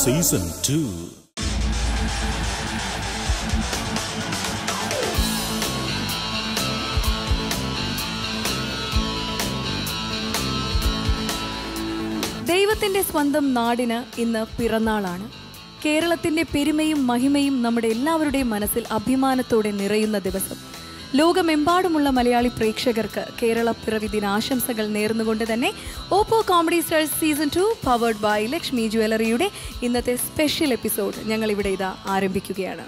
Season two ദൈവത്തിന്റെ സ്വന്തം നാടിന് ഇന്ന് പിറന്നാളാണ് കേരളത്തിന്റെ പെരുമയും മഹിമയും നമ്മുടെ എല്ലാവരുടെയും മനസ്സിൽ അഭിമാനത്തോടെ നിറയുന്ന ദിവസം ലോകമെമ്പാടുമുള്ള മലയാളി പ്രേക്ഷകർക്ക് കേരള പിറവി ദിനാശംസകൾ നേർന്നുകൊണ്ട് തന്നെ Oppo comedy stars season two powered by Lakshmi ജ്വല്ലറിയുടെ ഇന്നത്തെ സ്പെഷ്യൽ എപ്പിസോഡ് ഞങ്ങൾ ഇവിടെ ഇതാ ആരംഭിക്കുകയാണ്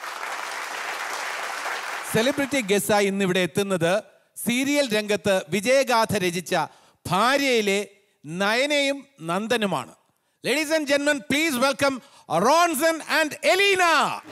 സെലിബ്രിറ്റി ഗസ്സായി ഇന്നിവിടെ എത്തുന്നത് സീരിയൽ രംഗത്ത് വിജയഗാഥ രചിച്ച ഭാര്യയിലെ നയനയും നന്ദനുമാണ് ലേഡീസ് ആൻഡ് ജെന്മൻ please welcome Ronson and Alina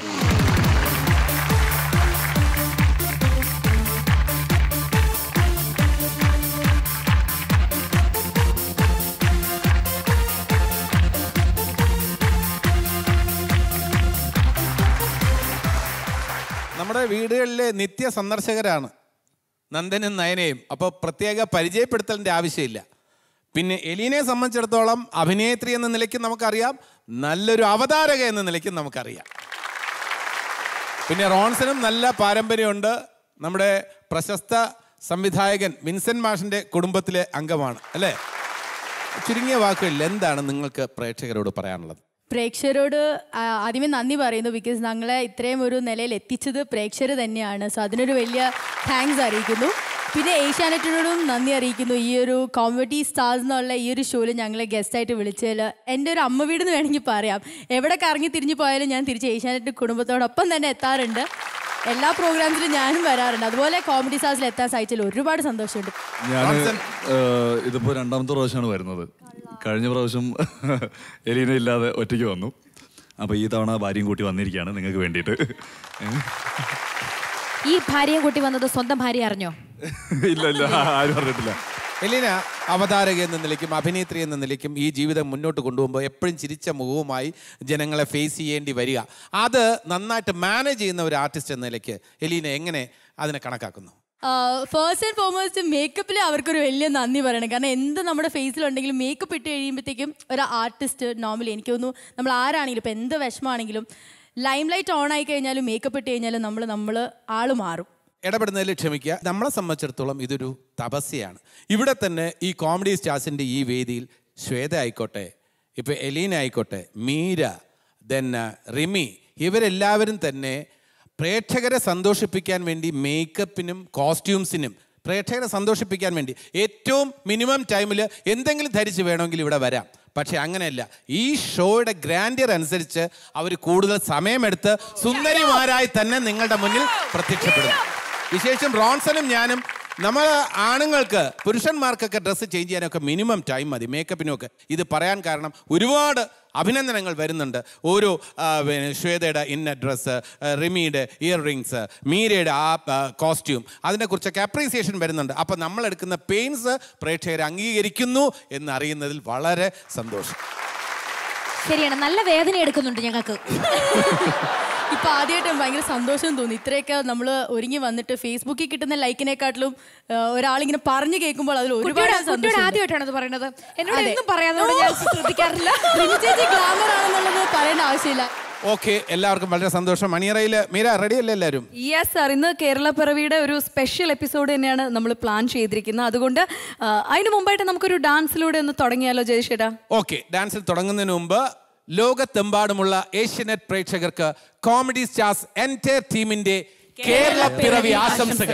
നമ്മുടെ വീടുകളിലെ നിത്യ സന്ദർശകരാണ് നന്ദനും നയനയും അപ്പോൾ പ്രത്യേക പരിചയപ്പെടുത്തലിൻ്റെ ആവശ്യമില്ല പിന്നെ എലീനയെ സംബന്ധിച്ചിടത്തോളം അഭിനേത്രി എന്ന നിലയ്ക്ക് നമുക്കറിയാം നല്ലൊരു അവതാരക എന്ന നിലയ്ക്ക് നമുക്കറിയാം പിന്നെ റോൺസനും നല്ല പാരമ്പര്യമുണ്ട് നമ്മുടെ പ്രശസ്ത സംവിധായകൻ വിൻസെന്റ് മാഷിന്റെ കുടുംബത്തിലെ അംഗമാണ് അല്ലേ ചുരുങ്ങിയ വാക്കുകളിൽ എന്താണ് നിങ്ങൾക്ക് പ്രേക്ഷകരോട് പറയാനുള്ളത് പ്രേക്ഷകരോട് ആ, ആദ്യമേ നന്ദി പറയുന്നു ബിക്കോസ് ഞങ്ങളെ ഇത്രയും ഒരു നിലയിൽ എത്തിച്ചത് പ്രേക്ഷകർ തന്നെയാണ് സോ അതിനൊരു വലിയ താങ്ക്സ് അറിയിക്കുന്നു പിന്നെ ഏഷ്യാനെറ്റിനോടും നന്ദി അറിയിക്കുന്നു ഈ ഒരു കോമഡി സ്റ്റാർസ് എന്നുള്ള ഈ ഒരു ഷോയിൽ ഞങ്ങളെ ഗസ്റ്റായിട്ട് വിളിച്ചതിൽ എൻ്റെ ഒരു അമ്മ വീട് എന്ന് വേണമെങ്കിൽ പറയാം എവിടെ കറങ്ങി തിരിഞ്ഞു പോയാലും ഞാൻ തിരിച്ച് ഏഷ്യാനെറ്റ് കുടുംബത്തോടൊപ്പം തന്നെ എത്താറുണ്ട് എല്ലാ പ്രോഗ്രാംസിലും ഞാനും വരാറുണ്ട് അതുപോലെ കോമഡി സ്റ്റാർസിൽ എത്താൻ സാധിച്ചതിൽ ഒരുപാട് സന്തോഷമുണ്ട് ഞാൻ ഇതിപ്പോ രണ്ടാമത്തെ പ്രാവശ്യമാണ് വരുന്നത് കഴിഞ്ഞ പ്രാവശ്യം എലീന ഇല്ലാതെ ഒറ്റയ്ക്ക് വന്നു അപ്പൊ ഈ തവണ ഭാര്യയും കൂട്ടി വന്നിരിക്കുകയാണ് നിങ്ങൾക്ക് വേണ്ടിയിട്ട് ഈ ഭാര്യയും കൂട്ടി വന്നത് സ്വന്തം ഭാര്യ അറിഞ്ഞോ ഇല്ല ഇല്ല ആരും പറഞ്ഞിട്ടില്ല എലീന അവതാരക എന്ന നിലയ്ക്കും അഭിനേത്രി എന്ന നിലയ്ക്കും ഈ ജീവിതം മുന്നോട്ട് കൊണ്ടുപോകുമ്പോൾ എപ്പോഴും ചിരിച്ച മുഖവുമായി ജനങ്ങളെ ഫേസ് ചെയ്യേണ്ടി വരിക അത് നന്നായിട്ട് മാനേജ് ചെയ്യുന്ന ഒരു ആർട്ടിസ്റ്റ് എന്ന നിലയ്ക്ക് എലീന എങ്ങനെ അതിനെ കണക്കാക്കുന്നു ഫസ്റ്റ് ആൻഡ് ഫോർമോസ്റ്റ് മേക്കപ്പിൽ അവർക്കൊരു വലിയ നന്ദി പറയണം കാരണം എന്ത് നമ്മുടെ ഫേസിലുണ്ടെങ്കിലും മേക്കപ്പ് ഇട്ട് കഴിയുമ്പോഴത്തേക്കും ഒരു ആർട്ടിസ്റ്റ് നോർമലി എനിക്ക് തോന്നുന്നു നമ്മൾ ആരാണെങ്കിലും ഇപ്പം എന്ത് വിഷമാണെങ്കിലും ലൈം ലൈറ്റ് ഓൺ ആയി കഴിഞ്ഞാലും മേക്കപ്പ് ഇട്ട് കഴിഞ്ഞാലും നമ്മൾ നമ്മൾ ആള് മാറും ഇടപെടുന്നതിൽ ക്ഷമിക്കുക നമ്മളെ സംബന്ധിച്ചിടത്തോളം ഇതൊരു തപസ്യയാണ് ഇവിടെ തന്നെ ഈ കോമഡി സ്റ്റാർസിൻ്റെ ഈ വേദിയിൽ ശ്വേത ആയിക്കോട്ടെ ഇപ്പോൾ എലീന ആയിക്കോട്ടെ മീര ദെൻ റിമി ഇവരെല്ലാവരും തന്നെ പ്രേക്ഷകരെ സന്തോഷിപ്പിക്കാൻ വേണ്ടി മേക്കപ്പിനും കോസ്റ്റ്യൂംസിനും പ്രേക്ഷകരെ സന്തോഷിപ്പിക്കാൻ വേണ്ടി ഏറ്റവും മിനിമം ടൈമിൽ എന്തെങ്കിലും ധരിച്ച് വേണമെങ്കിൽ ഇവിടെ വരാം പക്ഷെ അങ്ങനെയല്ല ഈ ഷോയുടെ ഗ്രാൻഡിയർ അനുസരിച്ച് അവർ കൂടുതൽ സമയമെടുത്ത് സുന്ദരിമാരായി തന്നെ നിങ്ങളുടെ മുന്നിൽ പ്രത്യക്ഷപ്പെടും വിശേഷം റോൺസനും ഞാനും നമ്മൾ ആണുങ്ങൾക്ക് പുരുഷന്മാർക്കൊക്കെ ഡ്രസ്സ് ചേഞ്ച് ചെയ്യാനൊക്കെ മിനിമം ടൈം മതി മേക്കപ്പിനും ഒക്കെ ഇത് പറയാൻ കാരണം ഒരുപാട് അഭിനന്ദനങ്ങൾ വരുന്നുണ്ട് ഓരോ ആ, പിന്നെ ശ്വേതയുടെ ഇന്ന ഡ്രസ്സ് റിമിയുടെ ഇയർ റിങ്സ് മീരയുടെ ആ കോസ്റ്റ്യൂം അതിനെക്കുറിച്ചൊക്കെ അപ്രീസിയേഷൻ വരുന്നുണ്ട് അപ്പോൾ നമ്മൾ എടുക്കുന്ന പെയിൻസ് പ്രേക്ഷകരെ അംഗീകരിക്കുന്നു എന്നറിയുന്നതിൽ വളരെ സന്തോഷം ശരിയാണ് നല്ല വേദന എടുക്കുന്നുണ്ട് ഞങ്ങൾക്ക് ഇപ്പൊ ആദ്യമായിട്ടും ഭയങ്കര സന്തോഷം തോന്നി ഇത്രയൊക്കെ നമ്മൾ ഒരുങ്ങി വന്നിട്ട് ഫേസ്ബുക്കിൽ കിട്ടുന്ന ലൈക്കിനെക്കാട്ടിലും ആ, ഒരാളിങ്ങനെ പറഞ്ഞു കേൾക്കുമ്പോൾ അതിൽ ഒരുപാട് കുട്ടിയോട് കുട്ടിയോട് സന്തോഷം ആദ്യമായിട്ടാണ് അത് പറയുന്നത് എന്നോട് അതെ. എന്നും പറയാതെ ഞാൻ ശ്രദ്ധിക്കാറില്ല റിമി ചേച്ചി ഗ്ലാമർ ആണെന്നുള്ളത് പറയേണ്ട ആവശ്യമില്ല ഓക്കെ എല്ലാവർക്കും വളരെ സന്തോഷം മണിയറയിൽ മീര റെഡിയല്ലേ എല്ലാവരും യെസ് സാർ ഇന്ന് കേരള പിറവിയുടെ ഒരു സ്പെഷ്യൽ എപ്പിസോഡ് തന്നെയാണ് നമ്മൾ പ്ലാൻ ചെയ്തിരിക്കുന്നത് അതുകൊണ്ട് ആ, അതിന് മുമ്പായിട്ട് നമുക്കൊരു ഡാൻസിലൂടെ ഒന്ന് തുടങ്ങിയാലോ ജയശേട്ടാ ഓക്കെ ഡാൻസിൽ തുടങ്ങുന്നതിന് മുമ്പ് ലോകത്തെമ്പാടുമുള്ള ഏഷ്യനെറ്റ് പ്രേക്ഷകർക്ക് കോമഡി സ്റ്റാർസ് എൻറ്റയർ ടീമിന്റെ കേരള പിറവി ആശംസകൾ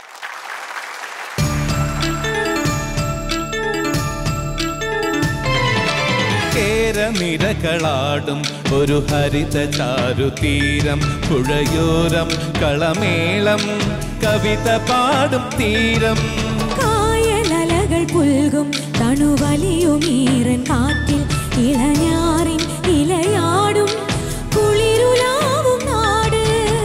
കേരനിരകളാടും ഒരു ഹരിത ചാരുതീരം പുഴയോരം കളമേളം കവിത പാടും തീരം കായലലകൾ പുൽകും തണുവലിയുമീറൻ കാറ്റിൽ ഇളഞ്ഞാറിൻ ഇലയാടും കുളിരുലാവും നാട്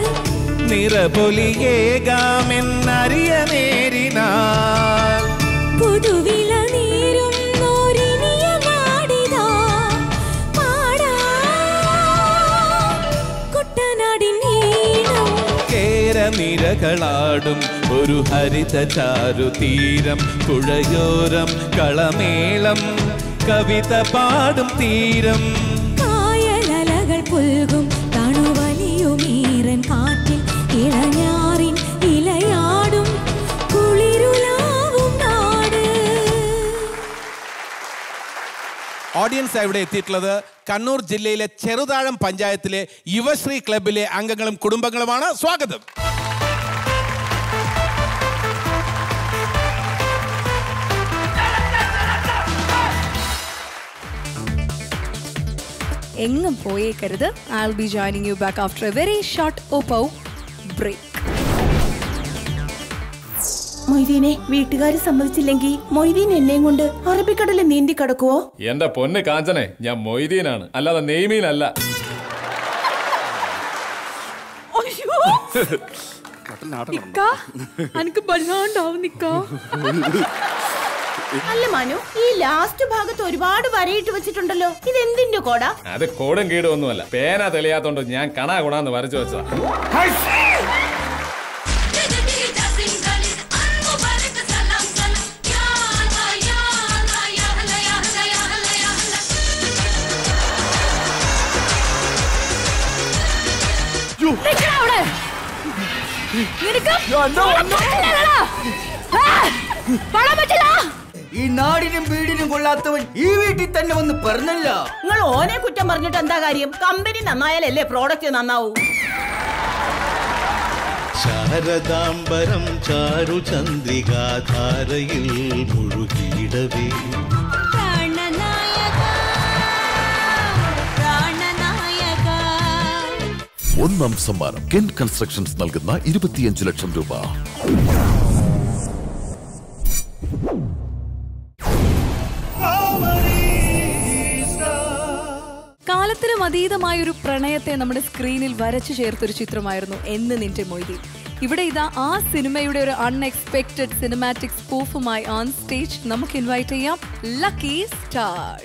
നിറപൊലിയേകാമെന്നറിയ നേരിനാൽ പുതുവില നീരും നോരിനിയ നാടിതാ പാടാ കുട്ടനാടിൻ ഈണം കേരനിരകളാടും ഒരു ഹരിത ചാരുതീരം പുഴയോരം കളമേളം കവിത പാടും തീരം കായല ഓഡിയൻസ് ഇവിടെ എത്തിയിട്ടുള്ളത് കണ്ണൂർ ജില്ലയിലെ ചെറുതാഴം പഞ്ചായത്തിലെ യുവശ്രീ ക്ലബിലെ അംഗങ്ങളും കുടുംബങ്ങളുമാണ് സ്വാഗതം എങ്ങും പോയേക്കരുത് I be joining you back after a very short Oppo break മൊയ്തീനെ വീട്ടുകാർ സമ്മതിച്ചില്ലെങ്കിൽ മൊയ്തീൻ എന്നെയും കൊണ്ട് അറബിക്കടലിൽ നീന്തി കിടക്കുവോ എന്റെ പൊന്ന് കാഞ്ചനെ ഞാൻ മൊയ്തീനാണ് അല്ലാതെ നെയ്മീനല്ല എനിക്ക് വല്ലാണ്ടാവും നിക്കാ അല്ല മനു ഈ ലാസ്റ്റ് ഭാഗത്ത് ഒരുപാട് വരയിട്ട് വെച്ചിട്ടുണ്ടല്ലോ ഇത് എന്തിന്റെ കോടാ അത് കോടും കീടും ഒന്നുമല്ല പേന തെളിയാത്തോണ്ട് ഞാൻ കണാ ഗുണാന്ന് വരച്ചു വെച്ചതാ ഈ നാടിനും വീടിനും കൊള്ളാത്തവൻ ഈ വീട്ടിൽ തന്നെ വന്ന് പറഞ്ഞല്ല നിങ്ങൾ ഓനെ കുറ്റം പറഞ്ഞിട്ട് എന്താ കാര്യം കമ്പനി നന്നായാലല്ലേ പ്രോഡക്റ്റ് നന്നാവൂ ശാരദാംബരം ചാരുചന്ദ്രികാധാരയിൽ മുഴുകിയിടവേ ഒന്നാം സമ്മാനം കെൻ കൺസ്ട്രക്ഷൻസ് നൽകുന്ന ഇരുപത്തിയഞ്ച് ലക്ഷം രൂപ കാലത്തിനും അതീതമായ ഒരു പ്രണയത്തെ നമ്മുടെ സ്ക്രീനിൽ വരച്ചു ചേർത്തൊരു ചിത്രമായിരുന്നു എന്ന് നിന്റെ മൊയ്തി ഇവിടെ ഇതാ ആ സിനിമയുടെ ഒരു അൺഎക്സ്പെക്ടഡ് സിനിമാറ്റിക് സ്പൂഫുമായി ഓൺ സ്റ്റേജ് നമുക്ക് ഇൻവൈറ്റ് ചെയ്യാം ലക്കി സ്റ്റാർസ്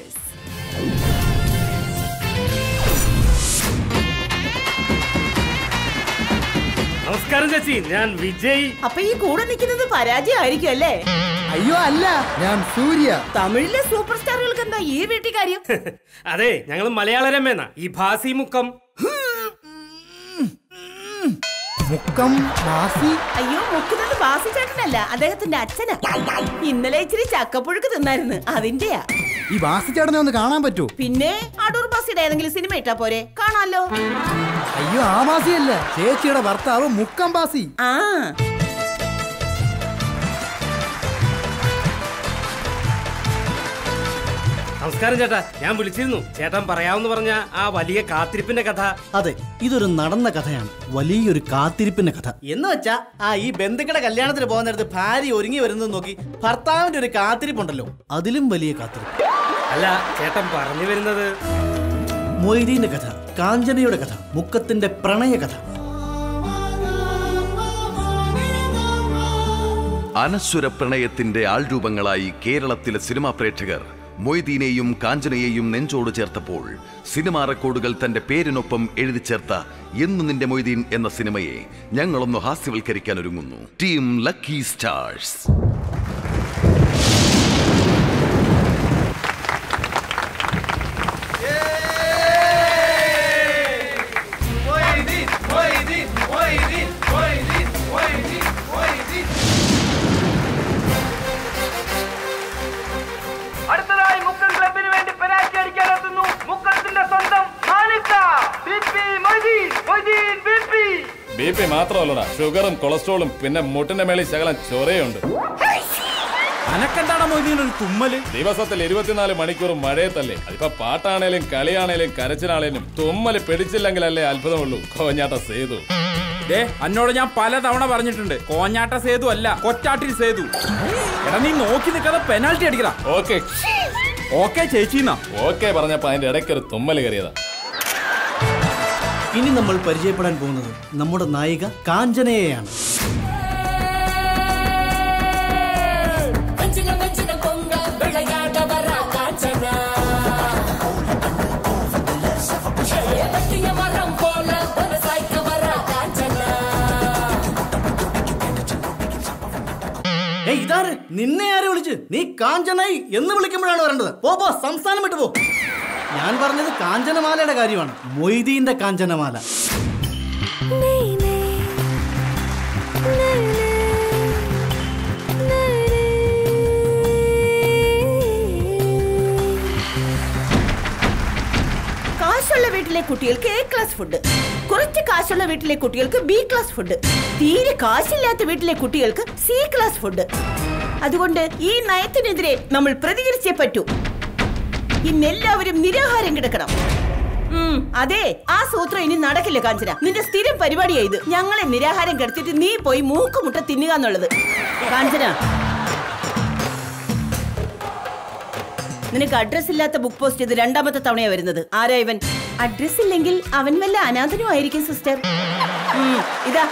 നമസ്കാരം ചേച്ചി ഞാൻ വിജയ് അപ്പൊ ഈ കൂടെ നിൽക്കുന്നത് പരാജയമായിരിക്കും അല്ലേ അയ്യോ അല്ല ഞാൻ സൂര്യ തമിഴിലെ സൂപ്പർ സ്റ്റാറുകൾക്ക് എന്താ ഈ വീട്ടിൽ കാര്യം അതെ ഞങ്ങൾ മലയാളരമേന ഈ ഭാസി മുക്കം മുക്കം വാസി അയ്യോ മുക്കുന്നത് ബാസി ചേട്ടനല്ല അദ്ദേഹത്തിന്റെ അച്ഛനാ ഇന്നലെ ഇച്ചിരി ചക്കപ്പുഴുക്ക് തിന്നായിരുന്നു അതിന്റെയാ ഈ വാസി ചേട്ടനെ ഒന്ന് കാണാൻ പറ്റൂ പിന്നെ അടൂർ ബാസിയുടെ ഏതെങ്കിലും സിനിമ ഇട്ടാ പോരെ കാണാലോ അയ്യോ ആ വാസിയല്ല ചേച്ചിയുടെ ഭർത്താവ് മുക്കം വാസി ആ നമസ്കാരം ചേട്ടാ ഞാൻ വിളിച്ചിരുന്നു ചേട്ടൻ പറയാമെന്ന് പറഞ്ഞ ആ വലിയ കാത്തിരിപ്പിന്റെ കഥ അതെ ഇതൊരു നടന്ന കഥയാണ് വലിയൊരു കാത്തിരിപ്പിന്റെ കഥ എന്ന് വെച്ചാ ആ ഈ ബന്ധുക്കളുടെ കല്യാണത്തിന് പോകുന്ന നേരത്ത് ഭാര്യ ഒരുങ്ങി വരുന്നത് നോക്കി ഭർത്താവിന്റെ ഒരു കാത്തിരിപ്പുണ്ടല്ലോ അതിലും വലിയ കാത്തിരിപ്പ് അല്ല ചേട്ടൻ പറഞ്ഞു വരുന്നത് മൊയ്തീന്റെ കഥ കാഞ്ചനയുടെ കഥ മുക്കത്തിന്റെ പ്രണയ കഥ അനശ്വര പ്രണയത്തിന്റെ ആൾരൂപങ്ങളായി കേരളത്തിലെ സിനിമാ പ്രേക്ഷകർ മൊയ്തീനെയും കാഞ്ചനയെയും നെഞ്ചോട് ചേർത്തപ്പോൾ സിനിമാ റെക്കോർഡുകൾ തന്റെ പേരിനൊപ്പം എഴുതി ചേർത്ത എന്ന് നിന്റെ മൊയ്തീൻ എന്ന സിനിമയെ ഞങ്ങളൊന്ന് ഹാസ്യവൽക്കരിക്കാൻ ഒരുങ്ങുന്നു ടീം ലക്കി സ്റ്റാർസ് അടുത്തതായി മുക്കം ക്ലബിന് വേണ്ടി പെനാൽറ്റി അടിക്കാൻ എത്തുന്നു മുക്കത്തിന്റെ സ്വന്തം ബി പി മാത്രമല്ലടാ ഷുഗറും കൊളസ്ട്രോളും പിന്നെ മുട്ടിന്റെ മേളിൽ ശകലം ചൊറയുണ്ട് അനക്കെന്താണ് മൊയ്തീൻ ഒരു തുമ്മല് ദിവസത്തിൽ ഇരുപത്തിനാല് മണിക്കൂർ മഴയത്തല്ലേ അതിപ്പോ പാട്ടാണേലും കളിയാണേലും കരച്ചിലാണേലും തുമ്മല് പിടിച്ചില്ലെങ്കിലല്ലേ അത്ഭുതമുള്ളൂ കോഞ്ഞാട്ട സേതു ദേ എന്നോട് ഞാൻ പല തവണ പറഞ്ഞിട്ടുണ്ട് കോഞ്ഞാട്ട സേതു അല്ല കൊച്ചാട്ടിൽ സേതു എടാ നീ നോക്കി നിൽക്കാതെ പെനാൽറ്റി അടിക്കടാ ഓക്കെ ഓക്കെ ചേച്ചിന്നാ ഓക്കെ പറഞ്ഞപ്പോ അതിന്റെ ഇടയ്ക്ക് ഒരു തുമ്മല് കയറിയതാ ഇനി നമ്മൾ പരിചയപ്പെടാൻ പോകുന്നത് നമ്മുടെ നായിക കാഞ്ചനയെയാണ് ഏയ് ഇതാര് നിന്നെ ആരെ വിളിച്ച് നീ കാഞ്ചനായി എന്ന് വിളിക്കുമ്പോഴാണ് വരേണ്ടത് പോ പോ സംസ്ഥാനം വിട്ടു പോ ഞാൻ പറഞ്ഞത് കാഞ്ചനമാലയുടെ കാര്യമാണ് മൊയ്തീന്റെ കാഞ്ചനമാല വീട്ടിലെ കുട്ടികൾക്ക് എ ക്ലാസ് ഫുഡ് കുറച്ച് കാശുള്ള വീട്ടിലെ കുട്ടികൾക്ക് ബി ക്ലാസ് ഫുഡ് തീരെ കാശില്ലാത്ത വീട്ടിലെ കുട്ടികൾക്ക് സി ക്ലാസ് ഫുഡ് അതുകൊണ്ട് ഈ നയത്തിനെതിരെ നമ്മൾ പ്രതികരിച്ചേ പറ്റൂ ഇന്നെല്ലാവരും നിരാഹാരം കിടക്കണം ഉം, അതെ ആ സൂത്രം ഇനി നടക്കില്ല കാഞ്ചന നിന്റെ സ്ഥിരം പരിപാടിയാ ഇത് ഞങ്ങളെ നിരാഹാരം കിടത്തിട്ട് നീ പോയി മൂക്കുമുട്ട തിന്നുക എന്നുള്ളത് കാഞ്ചന നിനക്ക് അഡ്രസ് ഇല്ലാത്ത ബുക്ക് പോസ്റ്റ് ഇത് രണ്ടാമത്തെ തവണയാ വരുന്നത് ആരാ ഇവൻ അഡ്രസ് ഇല്ലെങ്കിൽ അവൻ വല്ല അനാഥനും ആയിരിക്കും സിസ്റ്റർ ഉം, ഇതാ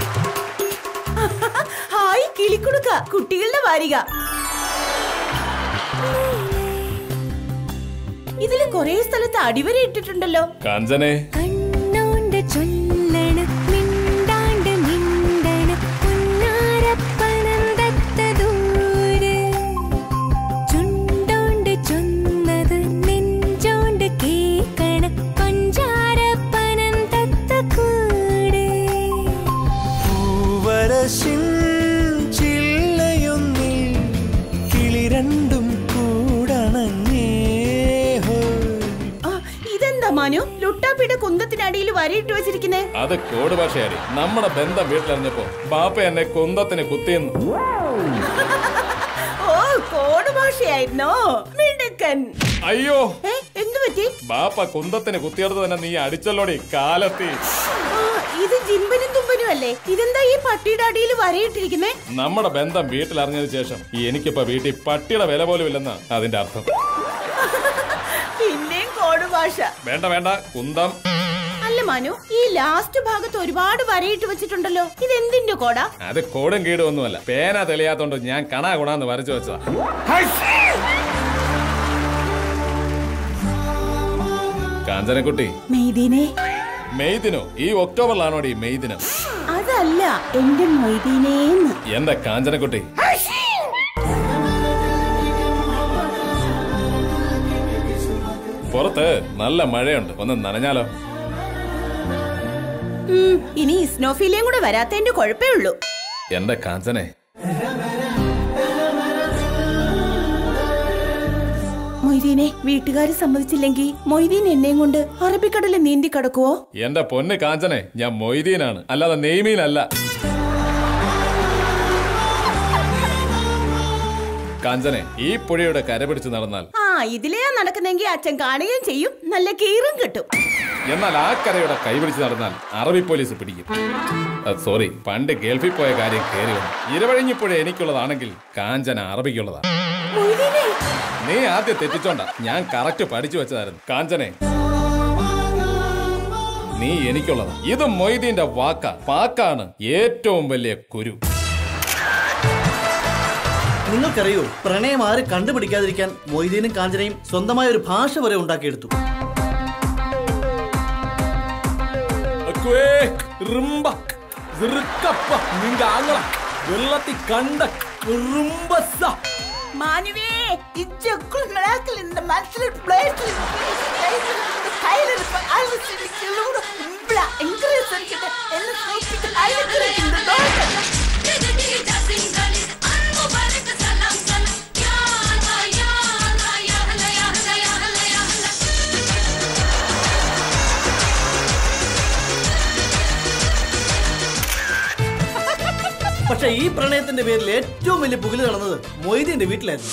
ഹായ് കിളിക്കുടുക്ക കുട്ടികളുടെ വാരിക ഇതില് കൊറേ സ്ഥലത്ത് അടിവര ഇട്ടിട്ടുണ്ടല്ലോ കാഞ്ചനെ കണ്ണോണ്ട് ചൊല്ലണ് മിണ്ടാണ്ട് മിണ്ടണ് പുന്നാരപ്പനന്തത്ത ദൂരെ ചുണ്ടോണ്ട് ചൊന്നത് നെഞ്ചോണ്ട് കേക്കണ് പഞ്ചാരപ്പനന്തത്ത കൂടെ പൂവരശിൻ ചില്ലയൊന്നിൽ കിളി രണ്ടും കൂടണങ്ങേ ആ, ഇതെന്താ മാനു ലുട്ടാപ്പിയുടെ കുന്തത്തിനടിയിൽ വരയിട്ട് വെച്ചിരിക്കുന്നേ അത് കോഡ് ഭാഷയാടി നമ്മുടെ ബന്ധം വീട്ടിലറിഞ്ഞപ്പോ ബാപ്പ എന്നെ കുന്തത്തിന് കുത്തിയെന്നു ഓ കോഡ് ഭാഷയായിരുന്നോ മിടുക്കൻ അയ്യോ ഏ, എന്തു പറ്റി ബാപ്പ കുന്തത്തിന് കുത്തിയെടുത്ത് തന്നെ നീ അടിച്ചല്ലോടി കാലത്തി ആ, ഇത് ജിമ്പനും തുമ്പനും അല്ലേ ഇതെന്താ ഈ പട്ടിയുടെ അടിയിൽ വരയിട്ടിരിക്കുന്നേ നമ്മുടെ ബന്ധം വീട്ടിലറിഞ്ഞതിന് ശേഷം എനിക്കിപ്പോ വീട്ടിൽ പട്ടിയുടെ വില പോലും ഇല്ലെന്നാ അതിന്റെ അർത്ഥം പിന്നെയും കോഡ് ഭാഷ വേണ്ട വേണ്ട കുന്തം അല്ല മനു ഈ ലാസ്റ്റ് ഭാഗത്ത് ഒരുപാട് വരയിട്ട് വെച്ചിട്ടുണ്ടല്ലോ ഇത് എന്തിന്റെ കോടാ അത് കോടും കീടും ഒന്നുമല്ല പേന തെളിയാത്തോണ്ട് ഞാൻ കണാ ഗുണാന്ന് വരച്ചു വെച്ചതാ കാഞ്ചനക്കുട്ടി മെയ്തീനെ മെയ്ദിനോ ഈ ഒക്ടോബറിലാണോടി മെയ്ദിനം അതല്ല എന്റെ മൊയ്തീനേന്ന് എന്റെ കാഞ്ചനക്കുട്ടി പുറത്ത് നല്ല മഴയുണ്ട് ഒന്ന് നനഞ്ഞാലോ ഉം, ഇനി സ്നോഫീലിയും കൂടെ വരാത്തതിന്റെ കുഴപ്പേ ഉള്ളൂ എന്റെ കാഞ്ചനെ മൊയ്തീനെ വീട്ടുകാര് സമ്മതിച്ചില്ലെങ്കിൽ മൊയ്തീൻ എന്നെയും കൊണ്ട് അറബിക്കടലിൽ നീന്തി കിടക്കുവോ എന്റെ പൊന്ന് കാഞ്ചനെ ഞാൻ മൊയ്തീനാണ് അല്ലാതെ നെയ്മീനല്ല കാഞ്ചനെ ഈ പുഴയുടെ കര പിടിച്ച് നടന്നാൽ ആ ഇതിലെയാ നടക്കുന്നെങ്കിൽ അച്ഛൻ കാണുകയും ചെയ്യും നല്ല കീറും കിട്ടും എന്നാൽ ആ കരയുടെ കൈ പിടിച്ച് നടന്നാൽ അറബി പോലീസ് പിടിക്കും സോറി പണ്ട് ഗൾഫിൽ പോയ കാര്യം കയറി വന്നു ഇരവഴിഞ്ഞിപ്പുഴ എനിക്കുള്ളതാണെങ്കിൽ കാഞ്ചന അറബിക്കുള്ളതാണ് നീ ആദ്യം തെറ്റിച്ചോണ്ട ഞാൻ കറക്റ്റ് പഠിച്ചു വെച്ചതായിരുന്നു കാഞ്ചനെ നീ എനിക്കുള്ളതാ ഇത് മൊയ്തീന്റെ വാക്ക പാക്കാണ് ഏറ്റവും വലിയ കുരു നിങ്ങൾക്കറിയോ പ്രണയം ആര് കണ്ടുപിടിക്കാതിരിക്കാൻ മൊയ്തീനും കാഞ്ചനയും സ്വന്തമായ ഒരു ഭാഷ വരെ ഉണ്ടാക്കിയെടുത്തു അക്വേ, റിമ്പ, സിറുക്കപ്പ, നിന്റെ ആങ്ങള, വെള്ളത്തിൽ കണ്ട റിമ്പസ. മാനുവേ ഇജ്ജക്കുളങ്ങളാക്കൽ இந்த மனசுல பிளேஸ்ல கையில இருப்ப ஆல்வசி கிலோட இம்பளா இன்கிரீஸ் பண்ணிட்டு என்ன சோப்பிட்டு ஆயிரத்துல இந்த தோட்ட പക്ഷെ ഈ പ്രണയത്തിന്റെ പേരിൽ ഏറ്റവും വലിയ പുകില് നടന്നത് മൊയ്തീന്റെ വീട്ടിലായിരുന്നു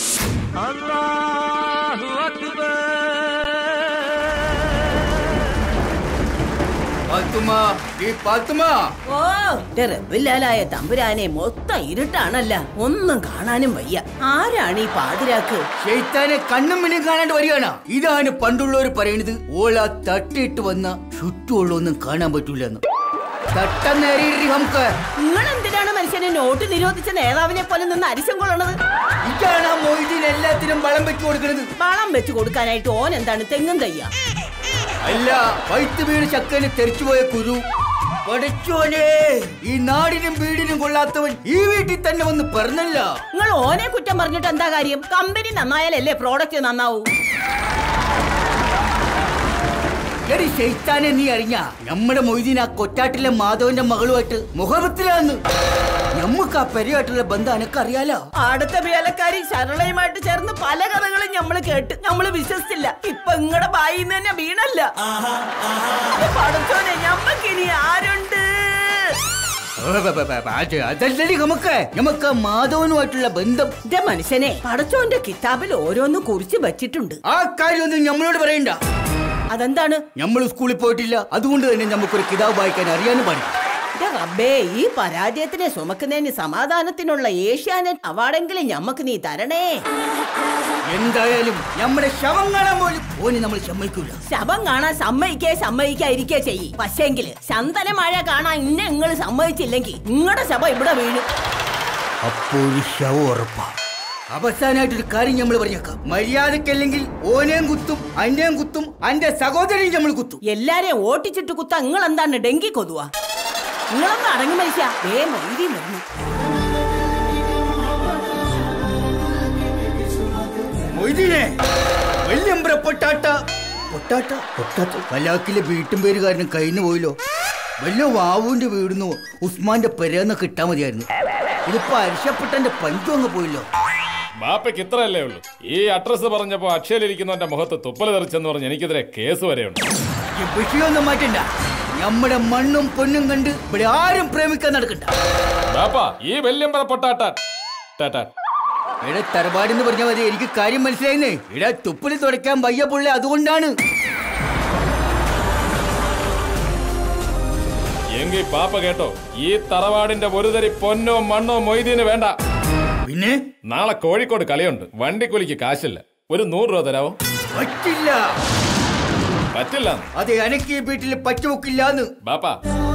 ഓ എന്റെ റബ്ബില്ലാലായ തമ്പുരാനെ മൊത്തം ഇരുട്ടാണല്ല ഒന്നും കാണാനും വയ്യ ആരാണ് ഈ പാതിരാക്ക് ഷെയ്ത്താനെ കണ്ണും മിനും കാണാണ്ട് വരികയാണ് ഇതാണ് പണ്ടുള്ളവർ പറയുന്നത് ഓള തട്ടിയിട്ട് വന്ന ചുറ്റുമുള്ളൊന്നും കാണാൻ പറ്റൂലെന്ന് തട്ടന്നേറി നമുക്ക് നിങ്ങൾ എന്തിനാണ് മനുഷ്യനെ നോട്ട് നിരോധിച്ച നേതാവിനെ പോലെ നിന്ന് അരിശം കൊള്ളണത് ഇതാണ് ആ മൊയ്തീൻ എല്ലാത്തിനും വളം വെച്ചു കൊടുക്കുന്നത് വളം വെച്ച് കൊടുക്കാനായിട്ട് ഓൻ എന്താണ് തെങ്ങും തയ്യ അല്ല വൈത്ത് വീട് ചക്കന് തെറിച്ചുപോയ കുരു പഠിച്ചോനെ ഈ നാടിനും വീടിനും കൊള്ളാത്തവൻ ഈ വീട്ടിൽ തന്നെ വന്ന് പറഞ്ഞല്ല നിങ്ങൾ ഓനെ കുറ്റം പറഞ്ഞിട്ട് എന്താ കാര്യം കമ്പനി നന്നായാലല്ലേ പ്രോഡക്റ്റ് നന്നാവൂ എടി ശൈത്താനെ നീ അറിഞ്ഞ നമ്മുടെ മൊയ്തീൻ ആ കൊറ്റാട്ടിലെ മാധവന്റെ മകളുമായിട്ട് മുഖപത്തിലാന്ന് നമുക്ക് ആ പെരയായിട്ടുള്ള ബന്ധം എനക്കറിയാലോ അടുത്ത വേലക്കാരി ശരളയുമായിട്ട് ചേർന്ന് പല കഥകളും ഞമ്മള് കേട്ട് ഞമ്മള് വിശ്വസിച്ചില്ല ഇപ്പൊ ഇങ്ങടെ ബായിന്ന് തന്നെ വീണല്ല പടച്ചോനെ ഞമ്മക്കിനി ആരുണ്ട് അതല്ലടി നമുക്ക് നമുക്ക് മാധവനുമായിട്ടുള്ള ബന്ധം എന്റെ മനുഷ്യനെ പടച്ചോന്റെ കിതാബിൽ ഓരോന്ന് കുറിച്ച് വച്ചിട്ടുണ്ട് ആ കാര്യമൊന്നും നമ്മളോട് പറയണ്ട അതെന്താണ് നമ്മൾ സ്കൂളിൽ പോയിട്ടില്ല അതുകൊണ്ട് തന്നെ നമുക്കൊരു കിതാബ് വായിക്കാൻ അറിയാനും പാടില്ല എന്റെ റബ്ബേ ഈ പരാജയത്തിനെ സുമക്കുന്നതിന് സമാധാനത്തിനുള്ള ഏഷ്യാനെറ്റ് അവാർഡെങ്കിലും ഞമ്മക്ക് നീ തരണേ എന്തായാലും നമ്മുടെ ശവം കാണാൻ പോലും ഓന് നമ്മൾ സമ്മതിക്കൂല ശവം കാണാൻ സമ്മതിക്കേ സമ്മതിക്കാതിരിക്കേ ചെയ്യ് പക്ഷേങ്കില് ചന്ദന മഴ കാണാൻ ഇന്നെ നിങ്ങൾ സമ്മതിച്ചില്ലെങ്കിൽ നിങ്ങളുടെ ശവം ഇവിടെ വീഴും അപ്പോ ഒരു ശവം ഉറപ്പാ അവസാനമായിട്ടൊരു കാര്യം നമ്മൾ പറഞ്ഞേക്കാം മര്യാദക്കല്ലെങ്കിൽ ഓനെയും കുത്തും അന്റെയും കുത്തും അന്റെ സഹോദരനെയും നമ്മൾ കുത്തും എല്ലാരെയും ഓട്ടിച്ചിട്ട് കുത്താ നിങ്ങൾ എന്താണ് ഡെങ്കി കൊതുവാ നിങ്ങളൊന്ന് അടങ്ങി മനുഷ്യ വേ മൊയ്തി വരുന്നു മൊയ്തീനെ വല്യമ്പ്ര പൊട്ടാട്ട പൊട്ടാട്ട പൊട്ടാട്ട കലാക്കിലെ വീട്ടും പേര് കാരണം കഴിഞ്ഞു പോയില്ലോ വല്ല വാവുവിന്റെ വീടുന്നു ഉസ്മാന്റെ പെരേന്ന് കിട്ടാ മതിയായിരുന്നു ഇതിപ്പോ അരിശപ്പെട്ടന്റെ പഞ്ചു അങ്ങ് പോയില്ലോ ബാപ്പയ്ക്ക് ഇത്രയല്ലേ ഉള്ളൂ ഈ അഡ്രസ് പറഞ്ഞപ്പോ അക്ഷയയിലിരിക്കുന്നവന്റെ മുഖത്ത് തുപ്പൽ തെറിച്ചെന്ന് പറഞ്ഞ് എനിക്കെതിരെ കേസ് വരെയുണ്ട് ഈ വിഷയമൊന്നും മാറ്റണ്ട നമ്മുടെ മണ്ണും പൊന്നും കണ്ട് ഇവിടെ ആരും പ്രേമിക്കാൻ നടക്കണ്ട ബാപ്പ ഈ വല്യമ്പറ പൊട്ടാട്ടാൻ ടാറ്റാ ഇവിടെ തറവാടെന്ന് പറഞ്ഞാൽ മതി എനിക്ക് കാര്യം മനസ്സിലായിന്നേ ഇവിടെ തുപ്പല് തുടയ്ക്കാൻ വയ്യ പുള്ളി അതുകൊണ്ടാണ് എങ്കിൽ പാപ്പ കേട്ടോ ഈ തറവാടിന്റെ ഒരു തരി പൊന്നോ മണ്ണോ മൊയ്തീന് വേണ്ട പിന്നെ നാളെ കോഴിക്കോട് കളിയുണ്ട് വണ്ടിക്കൂലിക്ക് കാശില്ല ഒരു നൂറ് രൂപ തരാവോ പറ്റില്ല പറ്റില്ല അതെ എനിക്ക് ഈ വീട്ടിൽ പറ്റുമൊക്കില്ലാന്ന് ബാപ്പ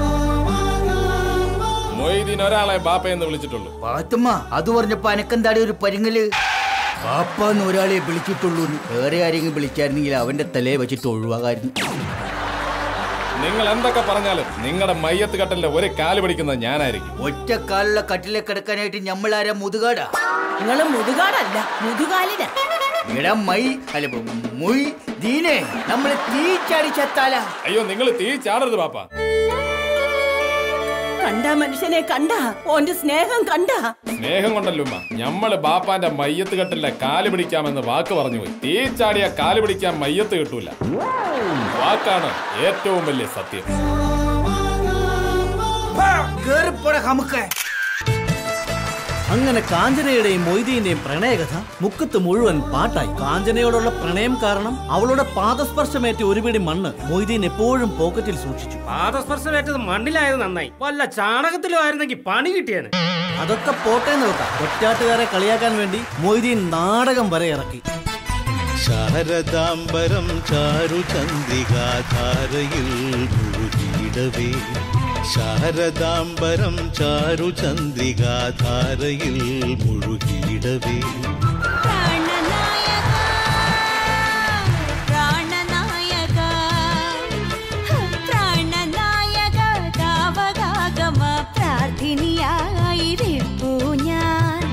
മൊയ്തീൻ ഒരാളെ ബാപ്പ എന്ന് വിളിച്ചിട്ടുള്ളൂ പാത്തുമ്മ അത് പറഞ്ഞപ്പോ അനക്കെന്താടി ഒരു പരിങ്ങല് പാപ്പാന്ന് ഒരാളെ വിളിച്ചിട്ടുള്ളൂ വേറെ ആരെങ്കിലും വിളിച്ചായിരുന്നെങ്കിൽ അവന്റെ തലയെ വെച്ചിട്ട് ഒഴിവാകായിരുന്നു നിങ്ങൾ എന്തൊക്കെ പറഞ്ഞാലും നിങ്ങളുടെ മയ്യത്ത് കട്ടലിന്റെ ഒരു കാല് പിടിക്കുന്നത് ഞാനായിരിക്കും ഒറ്റ കാലുള്ള കട്ടിലെ കിടക്കാനായിട്ട് ഞമ്മളാരാ മുതുകാടാ നിങ്ങള് മുതുകാടല്ല മുതുകാലിന എടാ മൈ അല്ല മൊയ് ദീനെ നമ്മള് തീ ചാടി ചത്താലാ അയ്യോ നിങ്ങൾ തീ ചാടരുത് ബാപ്പ കണ്ട മനുഷ്യനെ കണ്ട ഓന്റെ സ്നേഹം കണ്ട സ്നേഹം കൊണ്ടല്ലോ ഉമ്മ ഞമ്മള് ബാപ്പാന്റെ മയ്യത്ത് കെട്ടിലെ കാല് പിടിക്കാമെന്ന് വാക്ക് പറഞ്ഞു പോയി തീ ചാടിയ കാല് പിടിക്കാൻ മയ്യത്ത് കിട്ടൂല വാക്കാണ് ഏറ്റവും വലിയ സത്യം കേറിപ്പോടെ നമുക്ക് അങ്ങനെ കാഞ്ചനയുടെയും മൊയ്തീന്റെയും പ്രണയകഥ മുക്കത്ത് മുഴുവൻ പാട്ടായി കാഞ്ചനയോടുള്ള പ്രണയം കാരണം അവളുടെ പാദസ്പർശമേറ്റ ഒരു പിടി മണ്ണ് മൊയ്തീൻ എപ്പോഴും പോക്കറ്റിൽ സൂക്ഷിച്ചു പാദസ്പർശമേറ്റത് മണ്ണിലായത് നന്നായി വല്ല ചാണകത്തിലും ആയിരുന്നെങ്കിൽ പണി കിട്ടിയേനെ അതൊക്കെ പോട്ടെ നോക്കാം ഒറ്റാട്ടുകാരെ കളിയാക്കാൻ വേണ്ടി മൊയ്തീൻ നാടകം വരെ ഇറക്കി ശാരദാംബരം ചാരുചന്ദ്രികാധാരയിൽ മുഴുകിയിടവേ ശാരദാംബരം ചാരുചന്ദ്രികാധാരയിൽ മുഴുകിയിടവേ പ്രാണനായക പ്രാണനായക താവകാഗമ പ്രാർത്ഥിനിയായിരിപ്പു ഞാൻ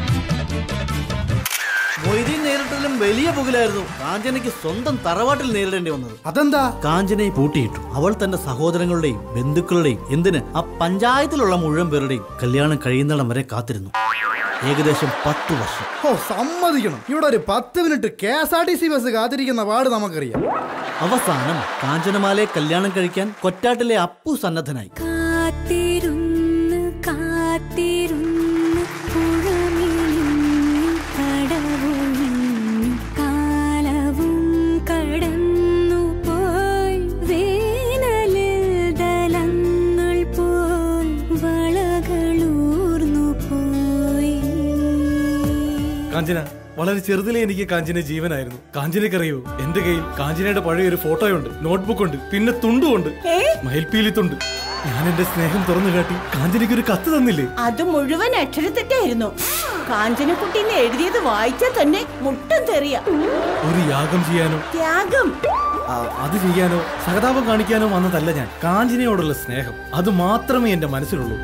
മൊയ്തീൻ നേരിട്ടതിലും വലിയ പുകിലായിരുന്നു കാഞ്ചനയ്ക്ക് സ്വന്തം തറവാട്ടിൽ നേരിടേണ്ടി വന്നത് അതെന്താ കാഞ്ചനയെ പൂട്ടിയിട്ടു അവൾ തന്റെ സഹോദരങ്ങളുടെയും ബന്ധുക്കളുടെയും എന്തിന് ആ പഞ്ചായത്തിലുള്ള മുഴുവൻ പേരുടെയും കല്യാണം കഴിയുന്നിടം വരെ കാത്തിരുന്നു ഏകദേശം പത്തു വർഷം ഓ സമ്മതിക്കണം ഇവിടെ ഒരു പത്ത് minute K S R T C bus കാത്തിരിക്കുന്ന പാട് നമുക്കറിയാം അവസാനം കാഞ്ചനമാലയെ കല്യാണം കഴിക്കാൻ കൊറ്റാട്ടിലെ അപ്പു സന്നദ്ധനായി കാത്തിരുന്ന് കാത്തിരുന്ന് പുഴമിഴിഞ്ഞു കടവൊഴിഞ്ഞു കാലവും കടന്നു പോയി വേനലിൽ ദലങ്ങൾ പോൽ വളകളൂർന്നു പോയി കാഞ്ചന വളരെ ചെറുതിലെ എനിക്ക് കാഞ്ചന ജീവനായിരുന്നു കാഞ്ചനക്കറിയോ എന്റെ കയ്യിൽ കാഞ്ചനയുടെ പഴയ ഒരു ഫോട്ടോയുണ്ട് നോട്ട്ബുക്ക് ഉണ്ട് പിന്നെ തുണ്ടുമുണ്ട് മയിൽപ്പീലി തുണ്ട് ഞാൻ എന്റെ സ്നേഹം തുറന്നു കാട്ടി കാഞ്ചനയ്ക്ക് ഒരു കത്ത് തന്നില്ലേ അത് മുഴുവൻ അക്ഷരത്തെറ്റായിരുന്നു കാഞ്ചനക്കുട്ടീനെ എഴുതിയത് വായിച്ചാൽ തന്നെ മുട്ടം തെറിയ ഒരു യാഗം ചെയ്യാനോ ത്യാഗം ആ, അത് ചെയ്യാനോ സഹതാപം കാണിക്കാനോ വന്നതല്ല ഞാൻ കാഞ്ചനയോടുള്ള സ്നേഹം അത് മാത്രമേ എന്റെ മനസ്സിലുള്ളൂ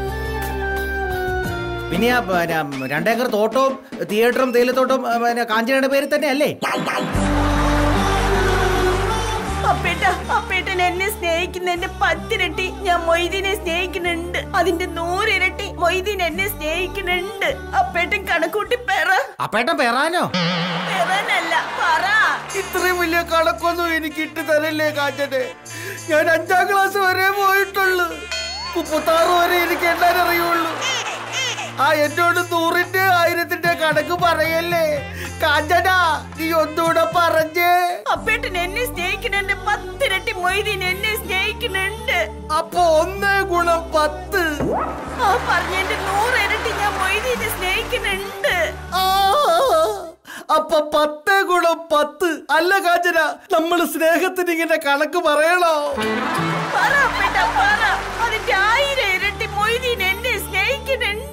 പിന്നെ ആ പിന്നെ രണ്ടേക്കർ തോട്ടവും തിയേറ്ററും തേയിലത്തോട്ടവും ആ, പിന്നെ കാഞ്ചനയുടെ പേരിൽ തന്നെ അല്ലേ അപ്പേട്ട അപ്പേട്ട അപ്പേട്ടൻ എന്നെ സ്നേഹിക്കുന്നതിന്റെ പത്തിരട്ടി ഞാൻ മൊയ്തീനെ സ്നേഹിക്കുന്നുണ്ട് അതിന്റെ നൂറിരട്ടി മൊയ്തീൻ എന്നെ സ്നേഹിക്കുന്നുണ്ട് അപ്പേട്ടൻ കണക്കൂട്ടി പെറ അപ്പേട്ടൻ പെറാനോ പെറാനല്ല പറ ഇത്രയും വലിയ കണക്കൊന്നും എനിക്ക് ഇട്ട് തരല്ലേ കാഞ്ചനെ ഞാൻ അഞ്ചാം ക്ലാസ് വരെ പോയിട്ടുള്ളൂ മുപ്പത്താറ് വരെ എനിക്ക് എണ്ണാൻ അറിയുള്ളൂ ആ എന്നോട് നൂറിന്റെ ആയിരത്തിന്റെ കണക്ക് പറയല്ലേ കാഞ്ചന നീ ഒന്നുകൂടെ പറഞ്ഞേ അപ്പേട്ടൻ എന്നെ സ്നേഹിക്കുന്നുണ്ട് പത്തിരട്ടി മൊയ്തീൻ എന്നെ സ്നേഹിക്കുന്നുണ്ട് അപ്പൊ ഒന്ന് ഗുണം പത്ത് ആ പറഞ്ഞതിന്റെ നൂറിരട്ടി ഞാൻ മൊയ്തീനെ സ്നേഹിക്കുന്നുണ്ട് ആ, അപ്പൊ പത്ത് ഗുണം പത്ത് അല്ല കാഞ്ചന നമ്മൾ സ്നേഹത്തിന് ഇങ്ങനെ കണക്ക് പറയണോ പറ അപ്പേട്ട പറ അതിന്റെ ആയിരം ഇരട്ടി മൊയ്തീൻ എന്നെ സ്നേഹിക്കുന്നുണ്ട്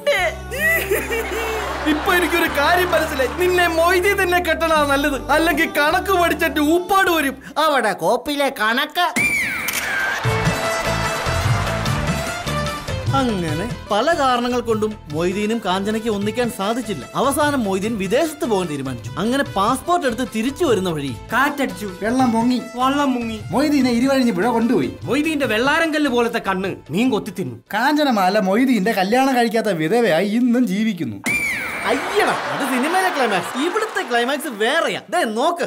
ഇപ്പൊ എനിക്കൊരു കാര്യം മനസ്സിലായി നിന്നെ മൊയ്തി തന്നെ കെട്ടണ നല്ലത് അല്ലെങ്കിൽ കണക്ക് പഠിച്ചിട്ട് ഊപ്പാട് വരും അവിടെ കോപ്പിലെ കണക്ക് അങ്ങനെ പല കാരണങ്ങൾ കൊണ്ടും മൊയ്തീനും കാഞ്ചനയ്ക്ക് ഒന്നിക്കാൻ സാധിച്ചില്ല അവസാനം മൊയ്തീൻ വിദേശത്ത് പോകാൻ തീരുമാനിച്ചു അങ്ങനെ പാസ്പോർട്ട് എടുത്ത് തിരിച്ചു വരുന്ന വഴി കാറ്റടിച്ചു വെള്ളം പൊങ്ങി വള്ളം മുങ്ങി മൊയ്തീനെ ഇരുവഴിഞ്ഞ് പുഴ കൊണ്ടുപോയി മൊയ്തീന്റെ വെള്ളാരങ്കല്ല് പോലത്തെ കണ്ണ് മീൻ കൊത്തി തിന്നു കാഞ്ചനമാല മൊയ്തീന്റെ കല്യാണം കഴിക്കാത്ത വിധവയായി ഇന്നും ജീവിക്കുന്നു അയ്യടാ അത് സിനിമയിലെ ക്ലൈമാക്സ് ഇവിടുത്തെ ക്ലൈമാക്സ് വേറെയാ ദേ നോക്ക്